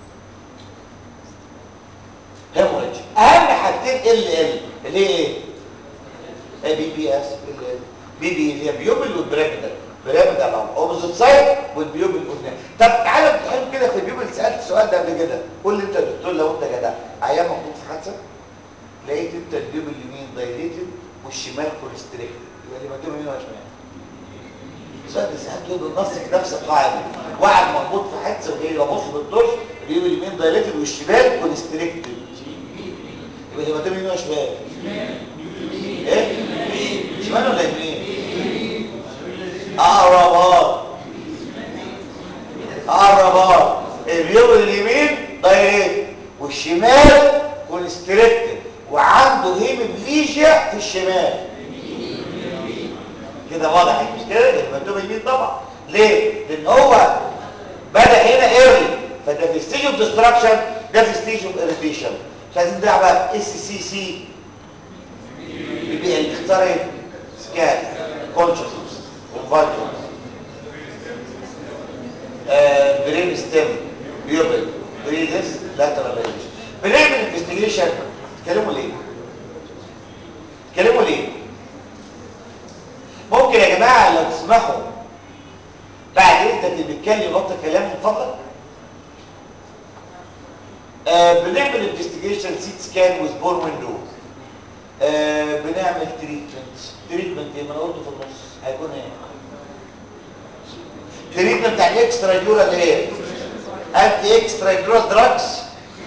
هيموريدج اهم حاجتين ال ال اللي هي ايه بي بي اس بي بي اللي هي بيوبل والبراميدال براميدال على اوبوزيت سايد والبيوبل قلنا طب تعالى امتحان كده في البيوبل سالت السؤال ده قبل كده قول لي انت يا دكتور لو انت جدع عيان محطوط في حادثه لقيت انت البيوبل اليمين دايليتد والشمال كونستريكتد يبقى اللي مكتوب يمين ولا شمال السؤال ده سالته بالنص في نفس القاعده واحد مربوط في حادثه وجاي يبص بالدرج اليمين اليمين دايليتد والشمال كونستريكتد يبقى اللي مكتوب يمين ولا شمال ايه شمال ولا يمين اقربات اقربات اليوم اليمين دايركت والشمال كونستريكتد وعنده هيمبليجيا في الشمال كده واضح مش كده يبقى مكتوب يمين طبعا ليه لان هو بدا هنا ايرلي فده في ستيج اوف ديستراكشن ده في ستيج اوف اريتيشن مش عايزين نضيع بقى اس سي سي يبقى الاختار ايه سكان كونشسنس كونفالجنس برين ستيم بيوبل بريدس لاترال ريليشن بنعمل انفستيجيشن تكلموا ليه تكلموا ليه ممكن يا جماعه لو تسمحوا بعد اذنك اللي بيتكلم بطل كلام من فضلك آه بنعمل انفستيجيشن سيت سكان وذ بور ويندو آه بنعمل تريتمنت تريتمنت ايه ما انا قلته في النص هيكون ايه تريتمنت بتاع الاكسترا ديورال ايه انتي اكسترا ديورال دراجز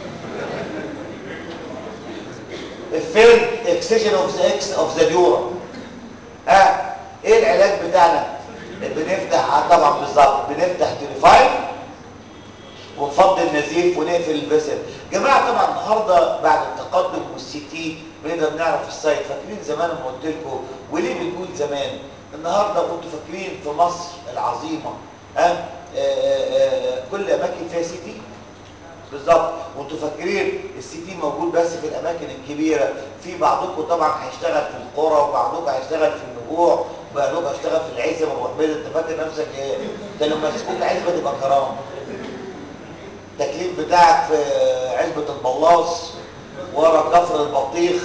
الفيلد اكسجن اوف ذا اكس اوف ذا ديورا ها ايه العلاج بتاعنا بنفتح طبعا بالظبط بنفتح تليفاين ونفضي النزيف ونقفل الفيسل جماعه طبعا النهارده بعد التقدم والسي تي بنقدر نعرف السايت فاكرين زمان لما قلت لكم وليه بنقول زمان النهارده كنتوا فاكرين في مصر العظيمه ها كل اماكن فيها سي تي بالظبط وانتوا فاكرين السي تي موجود بس في الاماكن الكبيره في بعضكم طبعا هيشتغل في القرى وبعضكم هيشتغل في النجوع بقى دوب اشتغل في العزبه ابو حميد انت فاكر نفسك ايه ده لما مسكوك عزبه تبقى كرامه التكليف بتاعك في عزبه البلاص ورا كفر البطيخ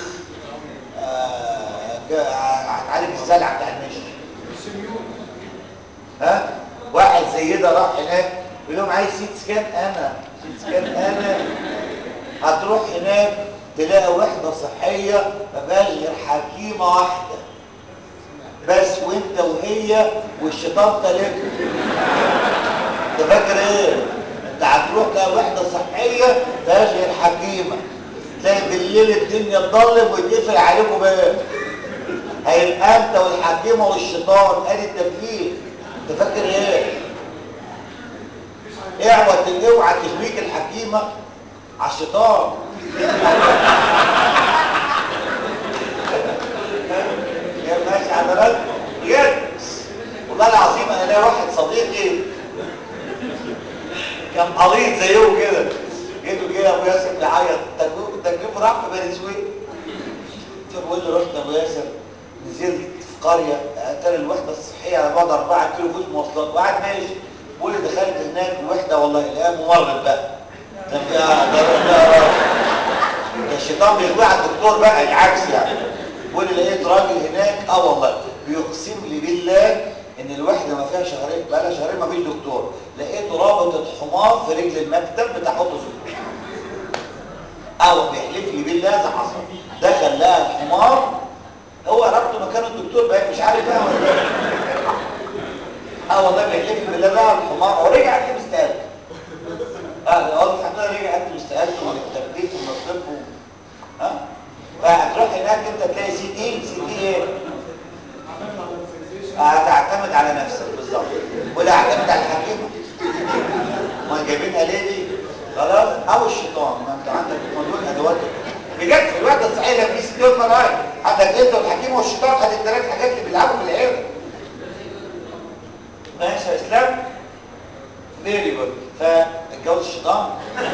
آه، هتعالج السلع بتاع المشي ها واحد زي ده راح هناك يقول لهم عايز سيت سكان انا سيت سكان انا هتروح هناك تلاقي وحده صحيه ما فيهاش غير حكيمه واحده بس وانت وهي والشيطان تلك انت فاكر ايه انت هتروح تلاقي وحده صحيه ما فيهاش غير حكيمه تلاقي بالليل الدنيا تضلم ويتقفل عليكم بقى هيبقى انت والحكيمه والشيطان ادي التكليف انت فاكر ايه اعوى اوعى تشبيك الحكيمه على الشيطان يا ماشي حضرتك بجد والله العظيم انا ليا واحد صديقي كان قليط زيه كده جيته جه ابو ياسر بيعيط التكليف راح في بني سويف فبقول له رحت ابو ياسر نزلت في قريه ترى الوحده الصحيه على بعد 4 كيلو فوز مواصلات وقعد ماشي بقول لي دخلت هناك وحده والله لا ممرض بقى ده ده ده ده الشيطان بيغوي على الدكتور بقى العكس يعني بقول لي لقيت راجل هناك اه والله بيقسم لي بالله ان الوحده ما فيها شهرين بقى لها شهرين ما فيش دكتور لقيته رابط الحمار في رجل المكتب بتاع اوضه الدكتور اه بيحلف لي بالله ده حصل دخل لقى الحمار هو ربطه مكان الدكتور بقى مش عارف بقى ولا ايه اه والله بيحلف لي بالله ده الحمار ورجع قال لي مستقل اه والله الحمد لله رجع قال لي مستقل والتكليف والطب ها فهتروح هناك انت تلاقي سي دي سي دي ايه هتعتمد على نفسك بالظبط ولا اعتمد على الحكيمه ما جايبينها ليه دي خلاص او الشيطان ما انت عندك مليون ادوات بجد في الوقت الصحيح لما في ستين مراحل عندك انت والحكيمه والشيطان ادي الثلاث حاجات اللي بيلعبوا في العيله ماشي يا اسلام فيري جود فاتجوز الشيطان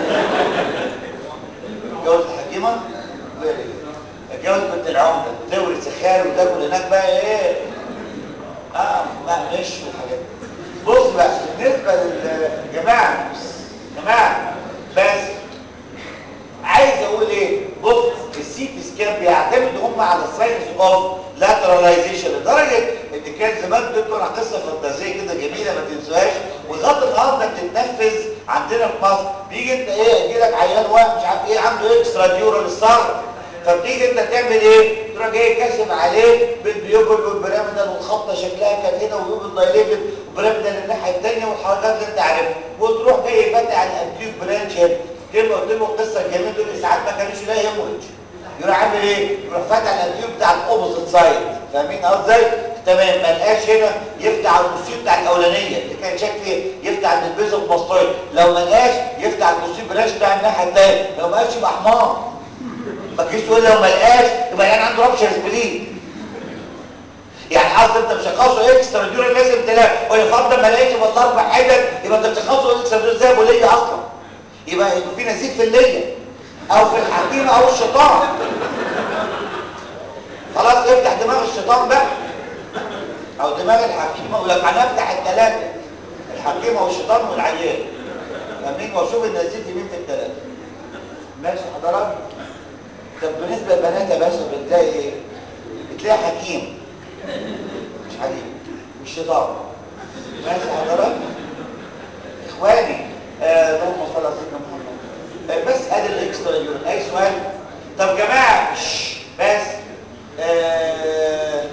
اتجوز الحكيمه فيري جود اتجوز بنت العمده تورث خال وتاكل هناك بقى ايه اه لا مش والحاجات دي بص بقى بالنسبه للجماعه جماعه بس عايز اقول ايه بص السي تي سكان بيعتمد هم على الساينس اوف لاتراليزيشن لدرجه ان كان زمان بتقرا قصه فانتازيه كده جميله ما تنسوهاش ولغايه النهارده بتتنفذ عندنا في مصر بيجي انت ايه يجي لك عيان واحد مش عارف ايه عنده اكسترا ديورال الصرع فبتيجي انت تعمل ايه تروح جاي كاشف عليه بالبيوبل والبيراميدال والخبطه شكلها كانت هنا ويوبل دايليتد وبيراميدال الناحيه الثانيه والحركات اللي انت عارفها وتروح جاي فاتح على الانتيوب برانش هنا كلمه قلت له القصه الجميله دول ساعات ما كانوش يلاقي هيموريدج يروح عامل ايه يروح فاتح الانتيوب بتاع الاوبوزيت سايد فاهمين قصدي تمام ما لقاش هنا يفتح على البوستير بتاع الاولانيه اللي كان شاك فيه يفتح عند البيزل باستويد لو ما لقاش يفتح على البوستير برانش بتاع الناحيه الثانيه لو ما لقاش يبقى حمار ما تجيش تقول لو ما لقاش يبقى يعني عنده رابشر سبلين يعني قصد انت مشخصه اكسترا ديورال لازم تلاقي ويفضل ما لقيتش يبقى اربع حتت يبقى انت بتشخصه اكسترا ديورال زي ابو ليه اصلا يبقى يبقى في نزيف في الليه او في الحكيمه او الشيطان خلاص افتح دماغ الشيطان بقى او دماغ الحكيمه ولا انا افتح الثلاثه الحكيمه والشيطان والعيان فاهمين واشوف النزيف مين في الثلاثه ماشي حضرتك طب بالنسبه للبنات يا باشا بتلاقي ايه بتلاقي حكيم مش حكيم والشيطان ماشي حضرتك اخواني اللهم آه صل على سيدنا محمد آه بس ادي الاكسترا يورين اي سؤال طب جماعه بس آه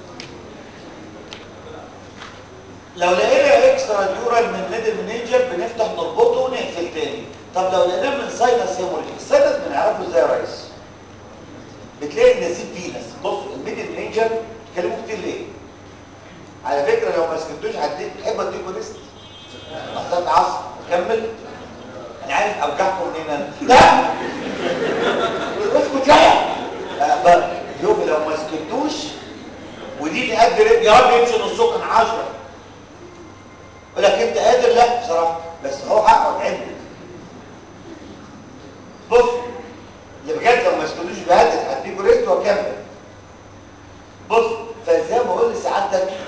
لو لقينا اكسترا ديورال من ميدل منيجر بنفتح نربطه ونقفل تاني طب لو لقيناه من ساينس هيموريج الساينس بنعرفه ازاي يا ريس بتلاقي النزيف فينس بص الميدل منيجر بيتكلموا كتير ليه على فكره لو ما سكتوش هديك تحب اديكوا ليست محطات عصر كمل انا عارف اوجعكم منين انا لا اسكت لا شوف لو ما سكتوش ودي تقدر يا رب يمشي نصكم 10 يقول لك انت قادر لا بصراحه بس هو حقه اتعمل بص اللي بجد لو ما سكتوش بهدد هديكوا ريست واكمل بص فزي ما بقول لسعادتك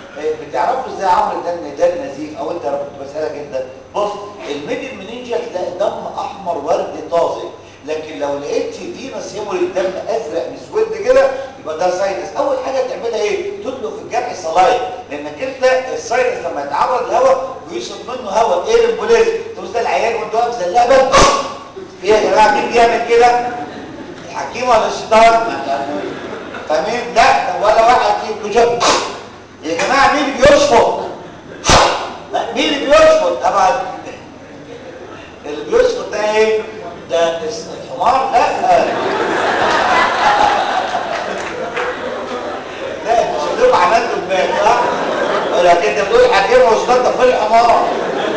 ان ده نزيف او انت انا كنت بسالك انت بص الميدل منينجيا تلاقي دم احمر وردي طازج لكن لو لقيت فينس هيموري الدم ازرق مسود كده يبقى ده ساينس اول حاجه تعملها ايه تطلق في الجرح صلايد لانك انت الساينس لما يتعرض لهواء ويشرب منه هواء اير امبوليز تبص العيان وانت واقف زي اللبن في يا جماعه مين بيعمل كده الحكيم ولا الشيطان فاهمين لا ولا واحد فيكم جاب يا جماعه مين اللي بيشفط مين اللي بيشفط طبعا اللي بيشفط ده ايه ده الحمار لا لا انت شغلكم عملتوا دماغ صح لكن انت بتقول حكيم وشفط في الحمار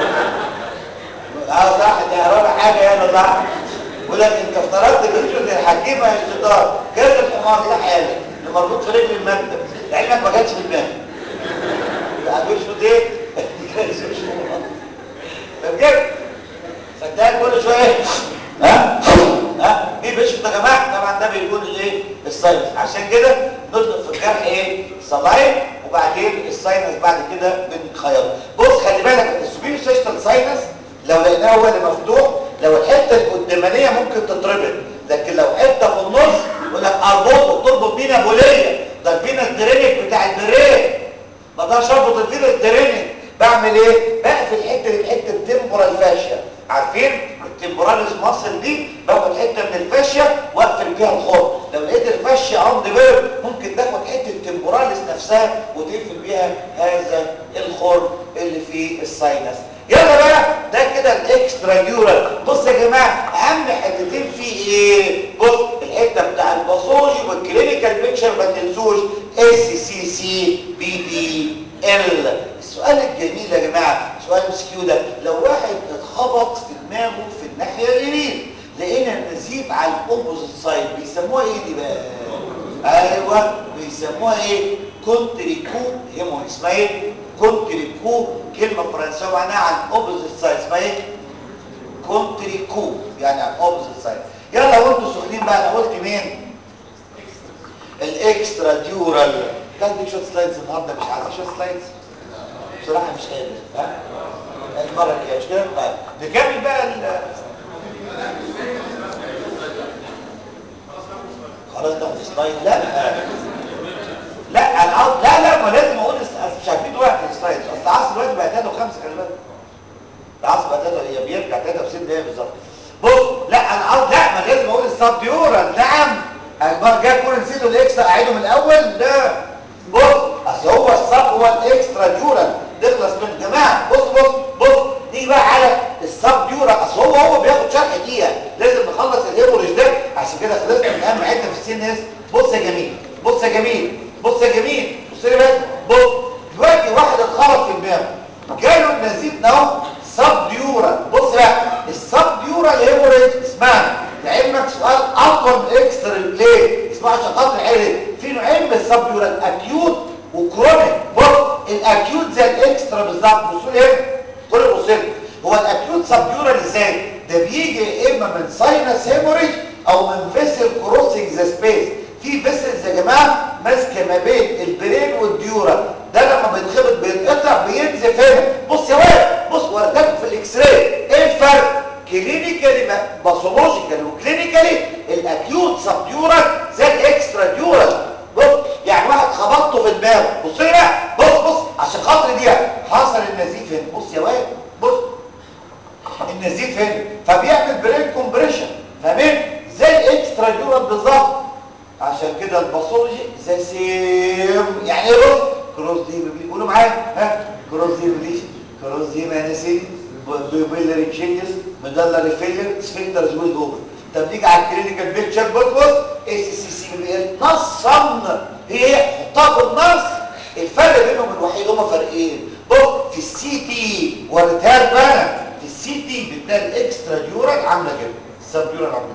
اه صح دي رابع حاجه يلا صح يقول لك انت افترضت بنشوف الحكيم يا الشيطان كذا الحمار صح يا اللي مربوط في رجل المكتب لعلمك ما جاتش في دماغي هتقول شو ايه فبجد فتلاقي كل شويه ها ها مين بيشفط يا جماعه طبعا ده بيكون الايه الساينس عشان كده نطلق في الجرح ايه صلاين وبعدين الساينس بعد كده بنخيطه بص خلي بالك السوبيريور سيستم ساينس لو لقيناه هو اللي مفتوح لو الحته القدامانيه ممكن تتربط لكن لو حته في النص يقول لك اربطه تربط بينا بوليه ده الفينا الدرينك بتاع البريك ما اقدرش اربط الفينا الدرينك بعمل ايه بقفل الحته دي بحته تمبورال فاشيا عارفين التمبوراليس ماسل دي باخد حته من الفاشيا واقفل بيها الخط لو لقيت الفاشيا عند بيرد ممكن تاخد حته التمبوراليس نفسها وتقفل بيها هذا الخرم اللي فيه الساينس يلا بقى ده كده الاكسترا ديورال بص يا جماعه اهم حتتين فيه ايه بص الحته بتاع الباثولوجي والكلينيكال بيكتشر ما تنسوش اس سي سي بي بي ال السؤال الجميل يا جماعه سؤال مسكيو ده لو واحد اتخبط في دماغه في الناحيه اليمين لقينا النزيف على الاوبوزيت سايد بيسموها ايه دي بقى ايوه بيسموها ايه كونتريكو هيمو اسمها ايه كونتريكو كلمه فرنساويه معناها عن اوبوزيت سايد اسمها ايه كونتريكو يعني عن اوبوزيت سايد يلا وانتوا سخنين بقى انا قلت مين الاكسترا ديورال كان دي شوت سلايدز النهارده مش عايزين شوت سلايدز بصراحه مش قادر ها المره الجايه مش كده طيب نكمل بقى ال خلاص ده سلايد لا لا انا عاوز لا لا ما لازم اقول مش عارفين دلوقتي السلايد اصل العصر دلوقتي بقى 3 و5 خلي بالك العصر بقى 3 هي بيرجع 3 و6 دقايق بالظبط بص لا انا عاوز لا ما لازم اقول السب ديورال نعم المره الجايه كل نسيتوا الاكسترا اعيده من الاول لا بص اصل هو السب هو الاكسترا ديورال نخلص من جماعه بص بص بص نيجي بقى على السب ديورال اصل هو هو بياخد شرح دقيقه لازم نخلص الهيموريج ده عشان كده خلصنا من اهم حته في السن اس بص يا جميل بص يا جميل بص يا جميل بص لي بس بص دلوقتي واحد اتخبط في دماغه جاله النزيف ده سب ديورال بص بقى السب ديورال هيموريج اسمعني لعلمك سؤال اطول من اكسترا بلاي اسمع عشان خاطر الحته في نوعين من السب ديورال اكيوت وكرونيك بص الاكيوت زي الاكسترا بالظبط بصوا لي هنا كل بص لي هو الاكيوت سب ديورال ازاي ده بيجي يا اما من ساينس هيموريج او من فيسل كروسنج ذا سبيس في فيسلز يا جماعه ماسكه ما بين البرين والديورا ده لما بيتخبط بيتقطع بينزف هنا بص يا ولد بص وريتك في الاكس راي ايه الفرق كلينيكالي باثولوجيكالي وكلينيكالي الاكيوت سب ديورال زي الاكسترا ديورال بص يعني واحد خبطته في دماغه بص لي بقى بص بص عشان خاطر دي حصل النزيف هنا بص يا ولد بص النزيف هنا فبيعمل برين كومبريشن فاهمين زي الاكسترا ديورال بالظبط عشان كده الباثولوجي زي سيم يعني ايه بص كروس دي بيقولوا معايا ها كروس دي بليش كروس دي مانسي بيبيلري تشينجز مدلري فيلر سفنكترز ويز اوبن طب نيجي على الكلينيكال بيكتشر بص بص اس سي سي بي ال نصا هي حطها في النص الفرق بينهم الوحيد هما فرقين بص في السي تي وريتير بقى في السي تي بتلاقي الاكسترا ديورال عامله كده السب ديورال عامله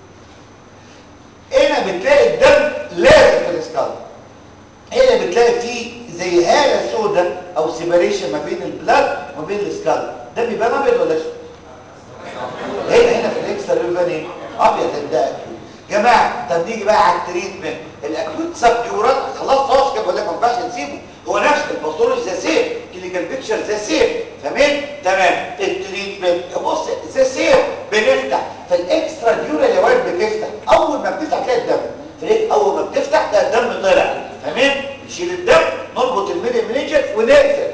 كده هنا بتلاقي الدم لازم في الاسكال هنا بتلاقي فيه زي هاله سوداء او سيبريشن ما بين البلاد وما بين الاسكال ده بيبان ابيض ولا اسود هنا هنا في الاكسترا بيبان ايه ابيض ده اكيوت جماعه طب نيجي بقى على التريتمنت الاكيوت سب ديورال خلاص خلاص كده بقول لك ما ينفعش نسيبه هو نفس الباثولوجي ذا سيم كلينيكال بيكتشر ذا سيم تمام تمام التريتمنت بص ذا سيم بنفتح فالاكسترا ديورال يا واد بتفتح اول ما بتفتح تلاقي الدم تلاقي اول ما بتفتح تلاقي الدم طلع تمام نشيل الدم نربط الميديا منيجر ونقفل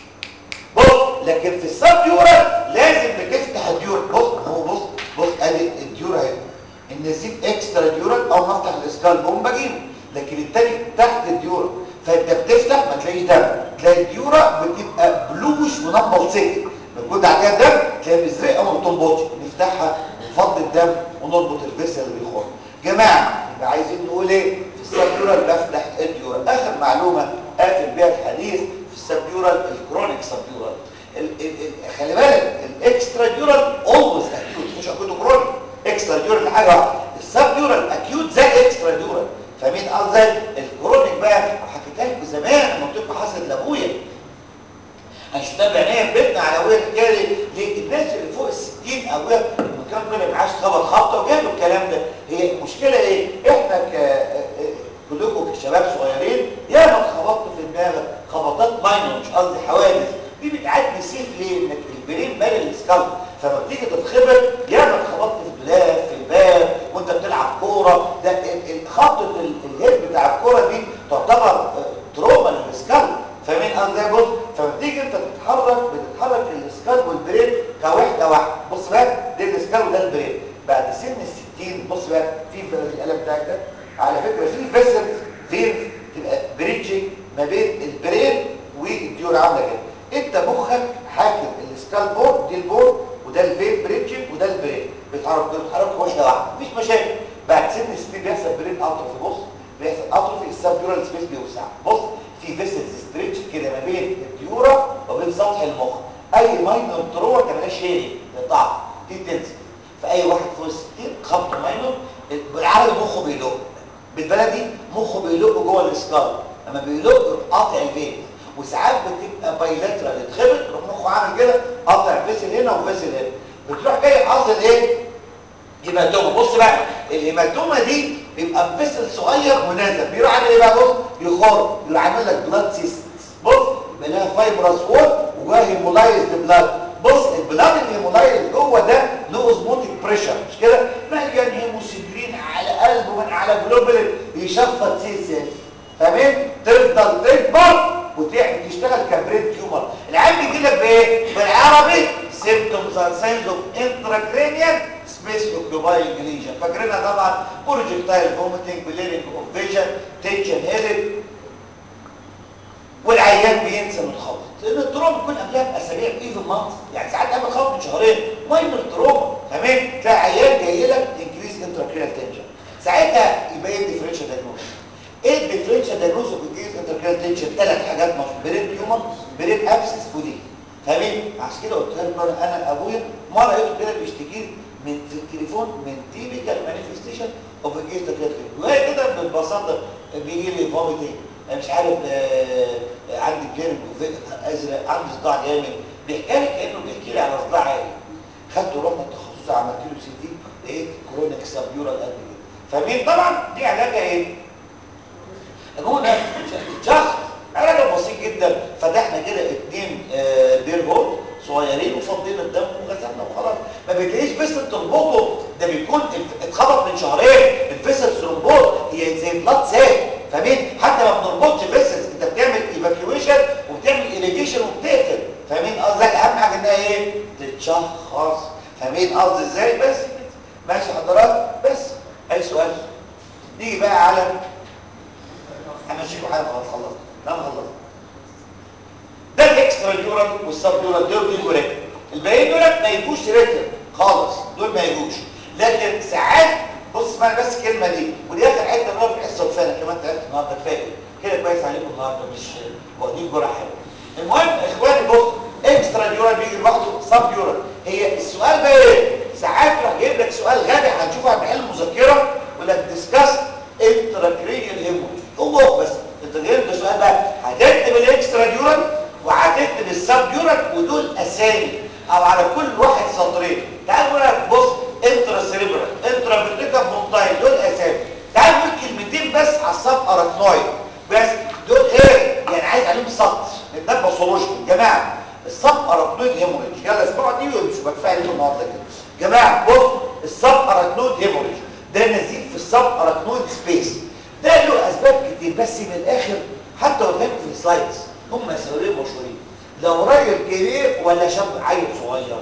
بص لكن في السب ديورال لازم بتفتح الديور بص هو بص بص ادي الديور اهي النسيب اكسترا ديورال او ما افتح الاسكال بوم بجيبه لكن التاني تحت الديورال فانت بتفتح ما تلاقيش دم تلاقي الديورا بتبقى بلوش ونمبل سيك موجود عليها دم تلاقي مزرقه وما بتنبضش نفتحها ونفضي الدم ونربط الفيسل اللي بيخرج جماعه يبقى عايزين نقول ايه في السبيورال بفتح الديورال اخر معلومه قافل بيها الحديث في السبيورال الكرونيك سبيورال خلي بالك الاكسترا ديورال اولويز اكيوت مش اكيوت كرونيك اكسترا ديورال حاجه واحده السبيورال اكيوت زي الاكسترا ديورال فاهمين قصدي الكرونيك بقى حكيتها لكم زمان لما قلت لكم حصلت لابويا انا شفتها بعينيا في بيتنا على ابويا الحكايه دي ليه الناس اللي فوق ال 60 ابويا لما كان طلع معاش خبط خبطه وجاله الكلام ده هي المشكله ايه احنا ك كلكم كشباب صغيرين يا ما اتخبطتوا في دماغك خبطات ماينور مش قصدي حوادث دي بتعدي سيف ليه انك البرين مال السكالب فلما بتيجي تتخبط يا ما اتخبطت في الدولاب في الباب وانت بتلعب كوره ده خبطه الهيد بتاع الكوره دي تعتبر تروما للسكالب فاهمين قصدي بص فلما تيجي انت تتحرك بتتحرك السكالب والبرين كوحده واحده بص بقى ده السكالب وده البرين بعد سن ال 60 بص بقى في القلم بتاعك ده على فكره في فيسلز فين تبقى بريدجنج ما بين البرين والديور عامله كده انت مخك حاكم السكال بورد دي البورد وده الفين بريدجنج وده البرين بيتحرك بيتحرك واحده واحده مفيش مشاكل بعد سن السنين بيحصل برين اتروفي بص بيحصل اتروفي السبديورال سبيس بيوسع بص في فيسلز ستريتش كده ما بين الديورا وبين سطح المخ اي ماينور تروما ما تعملهاش هيري ضعف دي تنزل فاي واحد فوق ال 60 خبط ماينور بالعربي مخه بيدق بالبلدي مخه بيلق جوه السكال لما بيلق قاطع الفين وساعات بتبقى بايلاترال اتخبط يروح مخه عامل كده قاطع فيسل هنا وفيسل هنا بتروح جاي حاصل ايه هيماتوما بص بقى الهيماتوما دي بيبقى فيسل صغير ونازل بيروح عامل ايه بقى بص يخر يروح عامل لك بلاد سيست بص يبقى لها فايبرس وول وجواها هيمولايزد بلاد بص البلاد الهيمولايز جوه ده له اوزموتيك بريشر مش كده مليان هيموسيجرين على قلبه من على جلوبل يشفط سيس تمام تفضل تكبر وتعمل تشتغل كبرين تيومر العيان بيجي لك بايه بالعربي symptoms and signs of intracranial space occupying lesion فاكرينها طبعا projectile vomiting bleeding of vision tension headache والعيان بينسى من الخبط لان التروما بتكون قبلها باسابيع ايفن مانث يعني ساعات قبل خبط من شهرين ماينر تروما تمام تلاقي عيان جاي لك انكريز انتراكريال تنشن ساعتها يبقى ايه الديفرنشال دايجنوز ايه الديفرنشال دايجنوز اوف انكريز انتراكريال تنشن ثلاث حاجات مشهوره برين تيومر برين ابسس فودي فاهمين عشان كده قلت لك مره انا ابويا مره لقيته كده بيشتكي من في التليفون من تيبيكال مانيفستيشن اوف انكريز انتراكريال تنشن وهي كده ببساطه بيجي لي فوميتنج مش عارف آه عندي جيرن ازرق عندي صداع جامد بيحكي لي كانه بيحكي لي على صداع عالي خدته رحنا التخصص عملت له سي تي لقيت كرونيك سبيورال قد كده فمين طبعا دي علاجها ايه؟ هنا شخص علاج بسيط جدا فتحنا كده اثنين آه بير هول صغيرين وفضينا الدم وغسلنا وخلاص ما بتلاقيش فيسل تربطه ده بيكون اتخبط من شهرين الفيسل ثرومبوز هي زي بلاد سيل فاهمين حتى ما بنربطش فيسلز انت بتعمل ايفاكيويشن وبتعمل ايريجيشن وبتقفل فاهمين قصدي اهم حاجه انها ايه تتشخص فاهمين قصدي ازاي بس ماشي حضرات بس اي سؤال نيجي بقى على همشيكوا حاجه خلاص خلصت لا انا خلصت ده الاكسترا ديورال والسب ديورال دول دي كوريكت الباقيين دول ما يجوش ريتر خالص دول ما يجوش لكن ساعات بص اسمعني بس الكلمه دي ودي اخر حته بقى في الحصه وكفايه كمان تعبت النهارده كفايه كده كويس عليكم النهارده مش واخدين جرعه حلوه المهم اخواني بص اكسترا ديورال بيجي لوحده سب ديورال هي السؤال بقى ايه ساعات راح جايب لك سؤال غبي هنشوفه على محل المذكره يقول لك ديسكاس انتراكرينيال هيموريج هو بس انت جايب ده سؤال بقى هتكتب الاكسترا ديورال وهتكتب السب ديورال ودول اسامي او على كل واحد سطرين تعال نقول لك بص انترا سيريبرال انترا فيرتيكال مونتايل دول اسامي تعال نقول كلمتين بس على السب اراكنويد بس دول ايه يعني عايز عليهم سطر ده باثولوجي يا جماعه السب اراكنويد هيموريج يلا اسمعوا دي وامشوا بقى كفايه عليكم النهارده كده يا جماعه بص السب اراكنويد هيموريج ده نزيف في السب اراكنويد سبيس ده له اسباب كتير بس من الاخر حتى قدام في السلايدز هم سببين مشهورين لو راجل كبير ولا شاب عيل صغير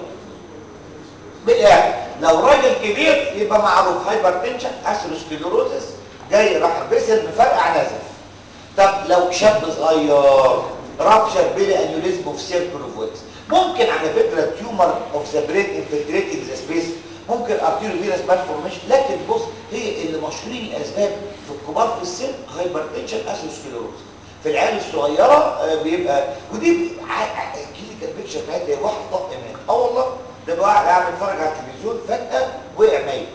بالاخر لو راجل كبير يبقى معروف هايبرتنشن اثيروسكليروزس جاي راح بسل مفرقع نزف طب لو شاب صغير رابشر بيلي انيوريزم اوف سيركل اوف ويكس ممكن على فكره تيومر اوف ذا برين انفلتريتنج ذا سبيس ممكن ارتيريو فينس مالفورميشن لكن بص هي اللي مشهورين الاسباب في الكبار في السن هايبرتنشن اثيروسكليروز في العيال الصغيره آه، بيبقى ودي كلينيكال بيكتشر بتاعتها واحد طق مات اه والله ده بقى واحد قاعد بيتفرج على التلفزيون فجاه وقع ميت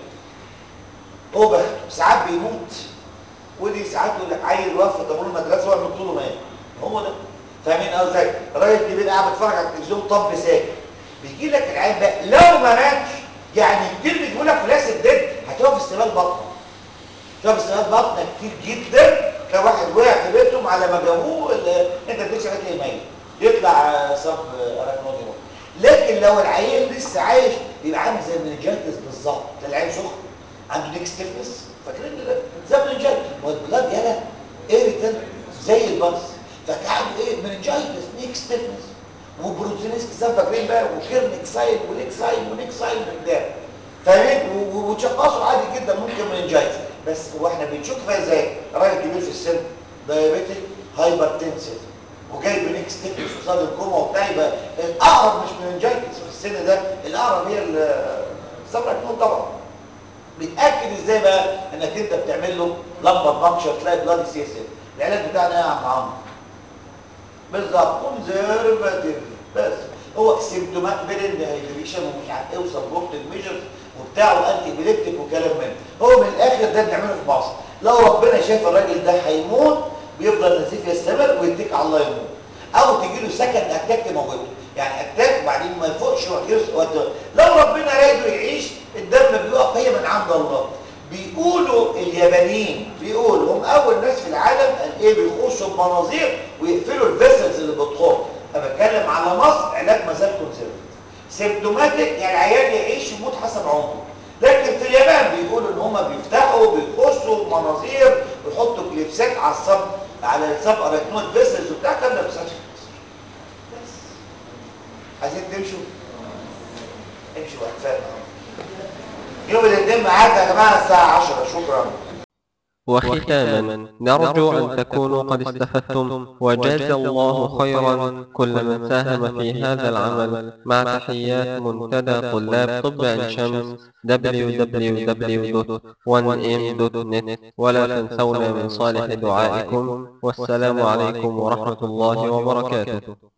هو بخ ساعات بيموت ودي ساعات يقول لك عيل وفى طابور المدرسه وقع من طوله مات هو ده فاهمين قصدي راجل كبير قاعد بيتفرج على التلفزيون طب ساكت بيجي لك العيل بقى لو ما ماتش يعني كتير بيقول لك فلاس الدم هتقف في استقبال بطنه شوف استقبال بطنه كتير جدا لو واحد وقع في بيتهم على ما جابوه ال- انت بتكشف عليه ميت يطلع صب اراكنوديوم لكن لو العيل لسه عايش يبقى عامل زي المنجلتس بالظبط ده العيل سخن عنده نيك ستيفنس فاكرين ده زي المنجلتس هو البلاد يالا ايريتن زي البلس فكعبه ايه منجلتس نيك ستيفنس وبروتينيسك زي فاكرين بقى وكيرنيك سايد وليك سايد ونيك سايد من ده فاهمين و- و- وتشخصوا عادي جدا ممكن مننجايتس بس هو احنا بنشوفها ازاي راجل كبير في السن دايابيتيك هايبرتنسيف وجاي بنيك ستيفنس وصاد الكوما وبتاع يبقى الاقرب مش مننجايتس في السن ده الاقرب هي السبرا طبعا بيتاكد ازاي بقى انك انت بتعمل له لمبه بانكشر تلاقي بلاد سي اس العلاج بتاعنا ايه يا عم عمرو بالظبط كونزرفاتيف بس هو سيمتومات برين ديهايدريشن ومش عارف ايه وسبورتنج ميجرز وبتاع وانتي بيليبتيك وكلام من ده. هو من الاخر ده بنعمله في مصر لو ربنا شايف الراجل ده هيموت بيفضل نزيف يستمر ويتك على الله يموت او تجي له سكند اتاك تموته يعني اتاك وبعدين ما يفوقش ويرس- وت- لو ربنا رايده يعيش الدم بيقف هي من عند الله بيقولوا اليابانيين بيقولوا هم اول ناس في العالم قال ايه بيخشوا بمناظير ويقفلوا الفيسلز اللي بتخش انا بتكلم على مصر علاج مازال كونسيرفت سيمتوماتيك يعني العيان يعيش يموت حسب عمره لكن في اليابان بيقولوا ان هم بيفتحوا بيخشوا مناظير ويحطوا كليبسات على الصب على السب اراكنويد فيسلز وبتاع كان ده بيحصلش في مصر بس عايزين تمشوا امشوا بقى كفايه يوم الاثنين معاك يا جماعه الساعه 10 شكرا وختاما نرجو أن تكونوا قد استفدتم وجاز الله خيرا كل من ساهم في هذا العمل مع تحيات منتدى طلاب طب عين شمس www.1m.net ولا تنسونا من صالح دعائكم والسلام عليكم ورحمة الله وبركاته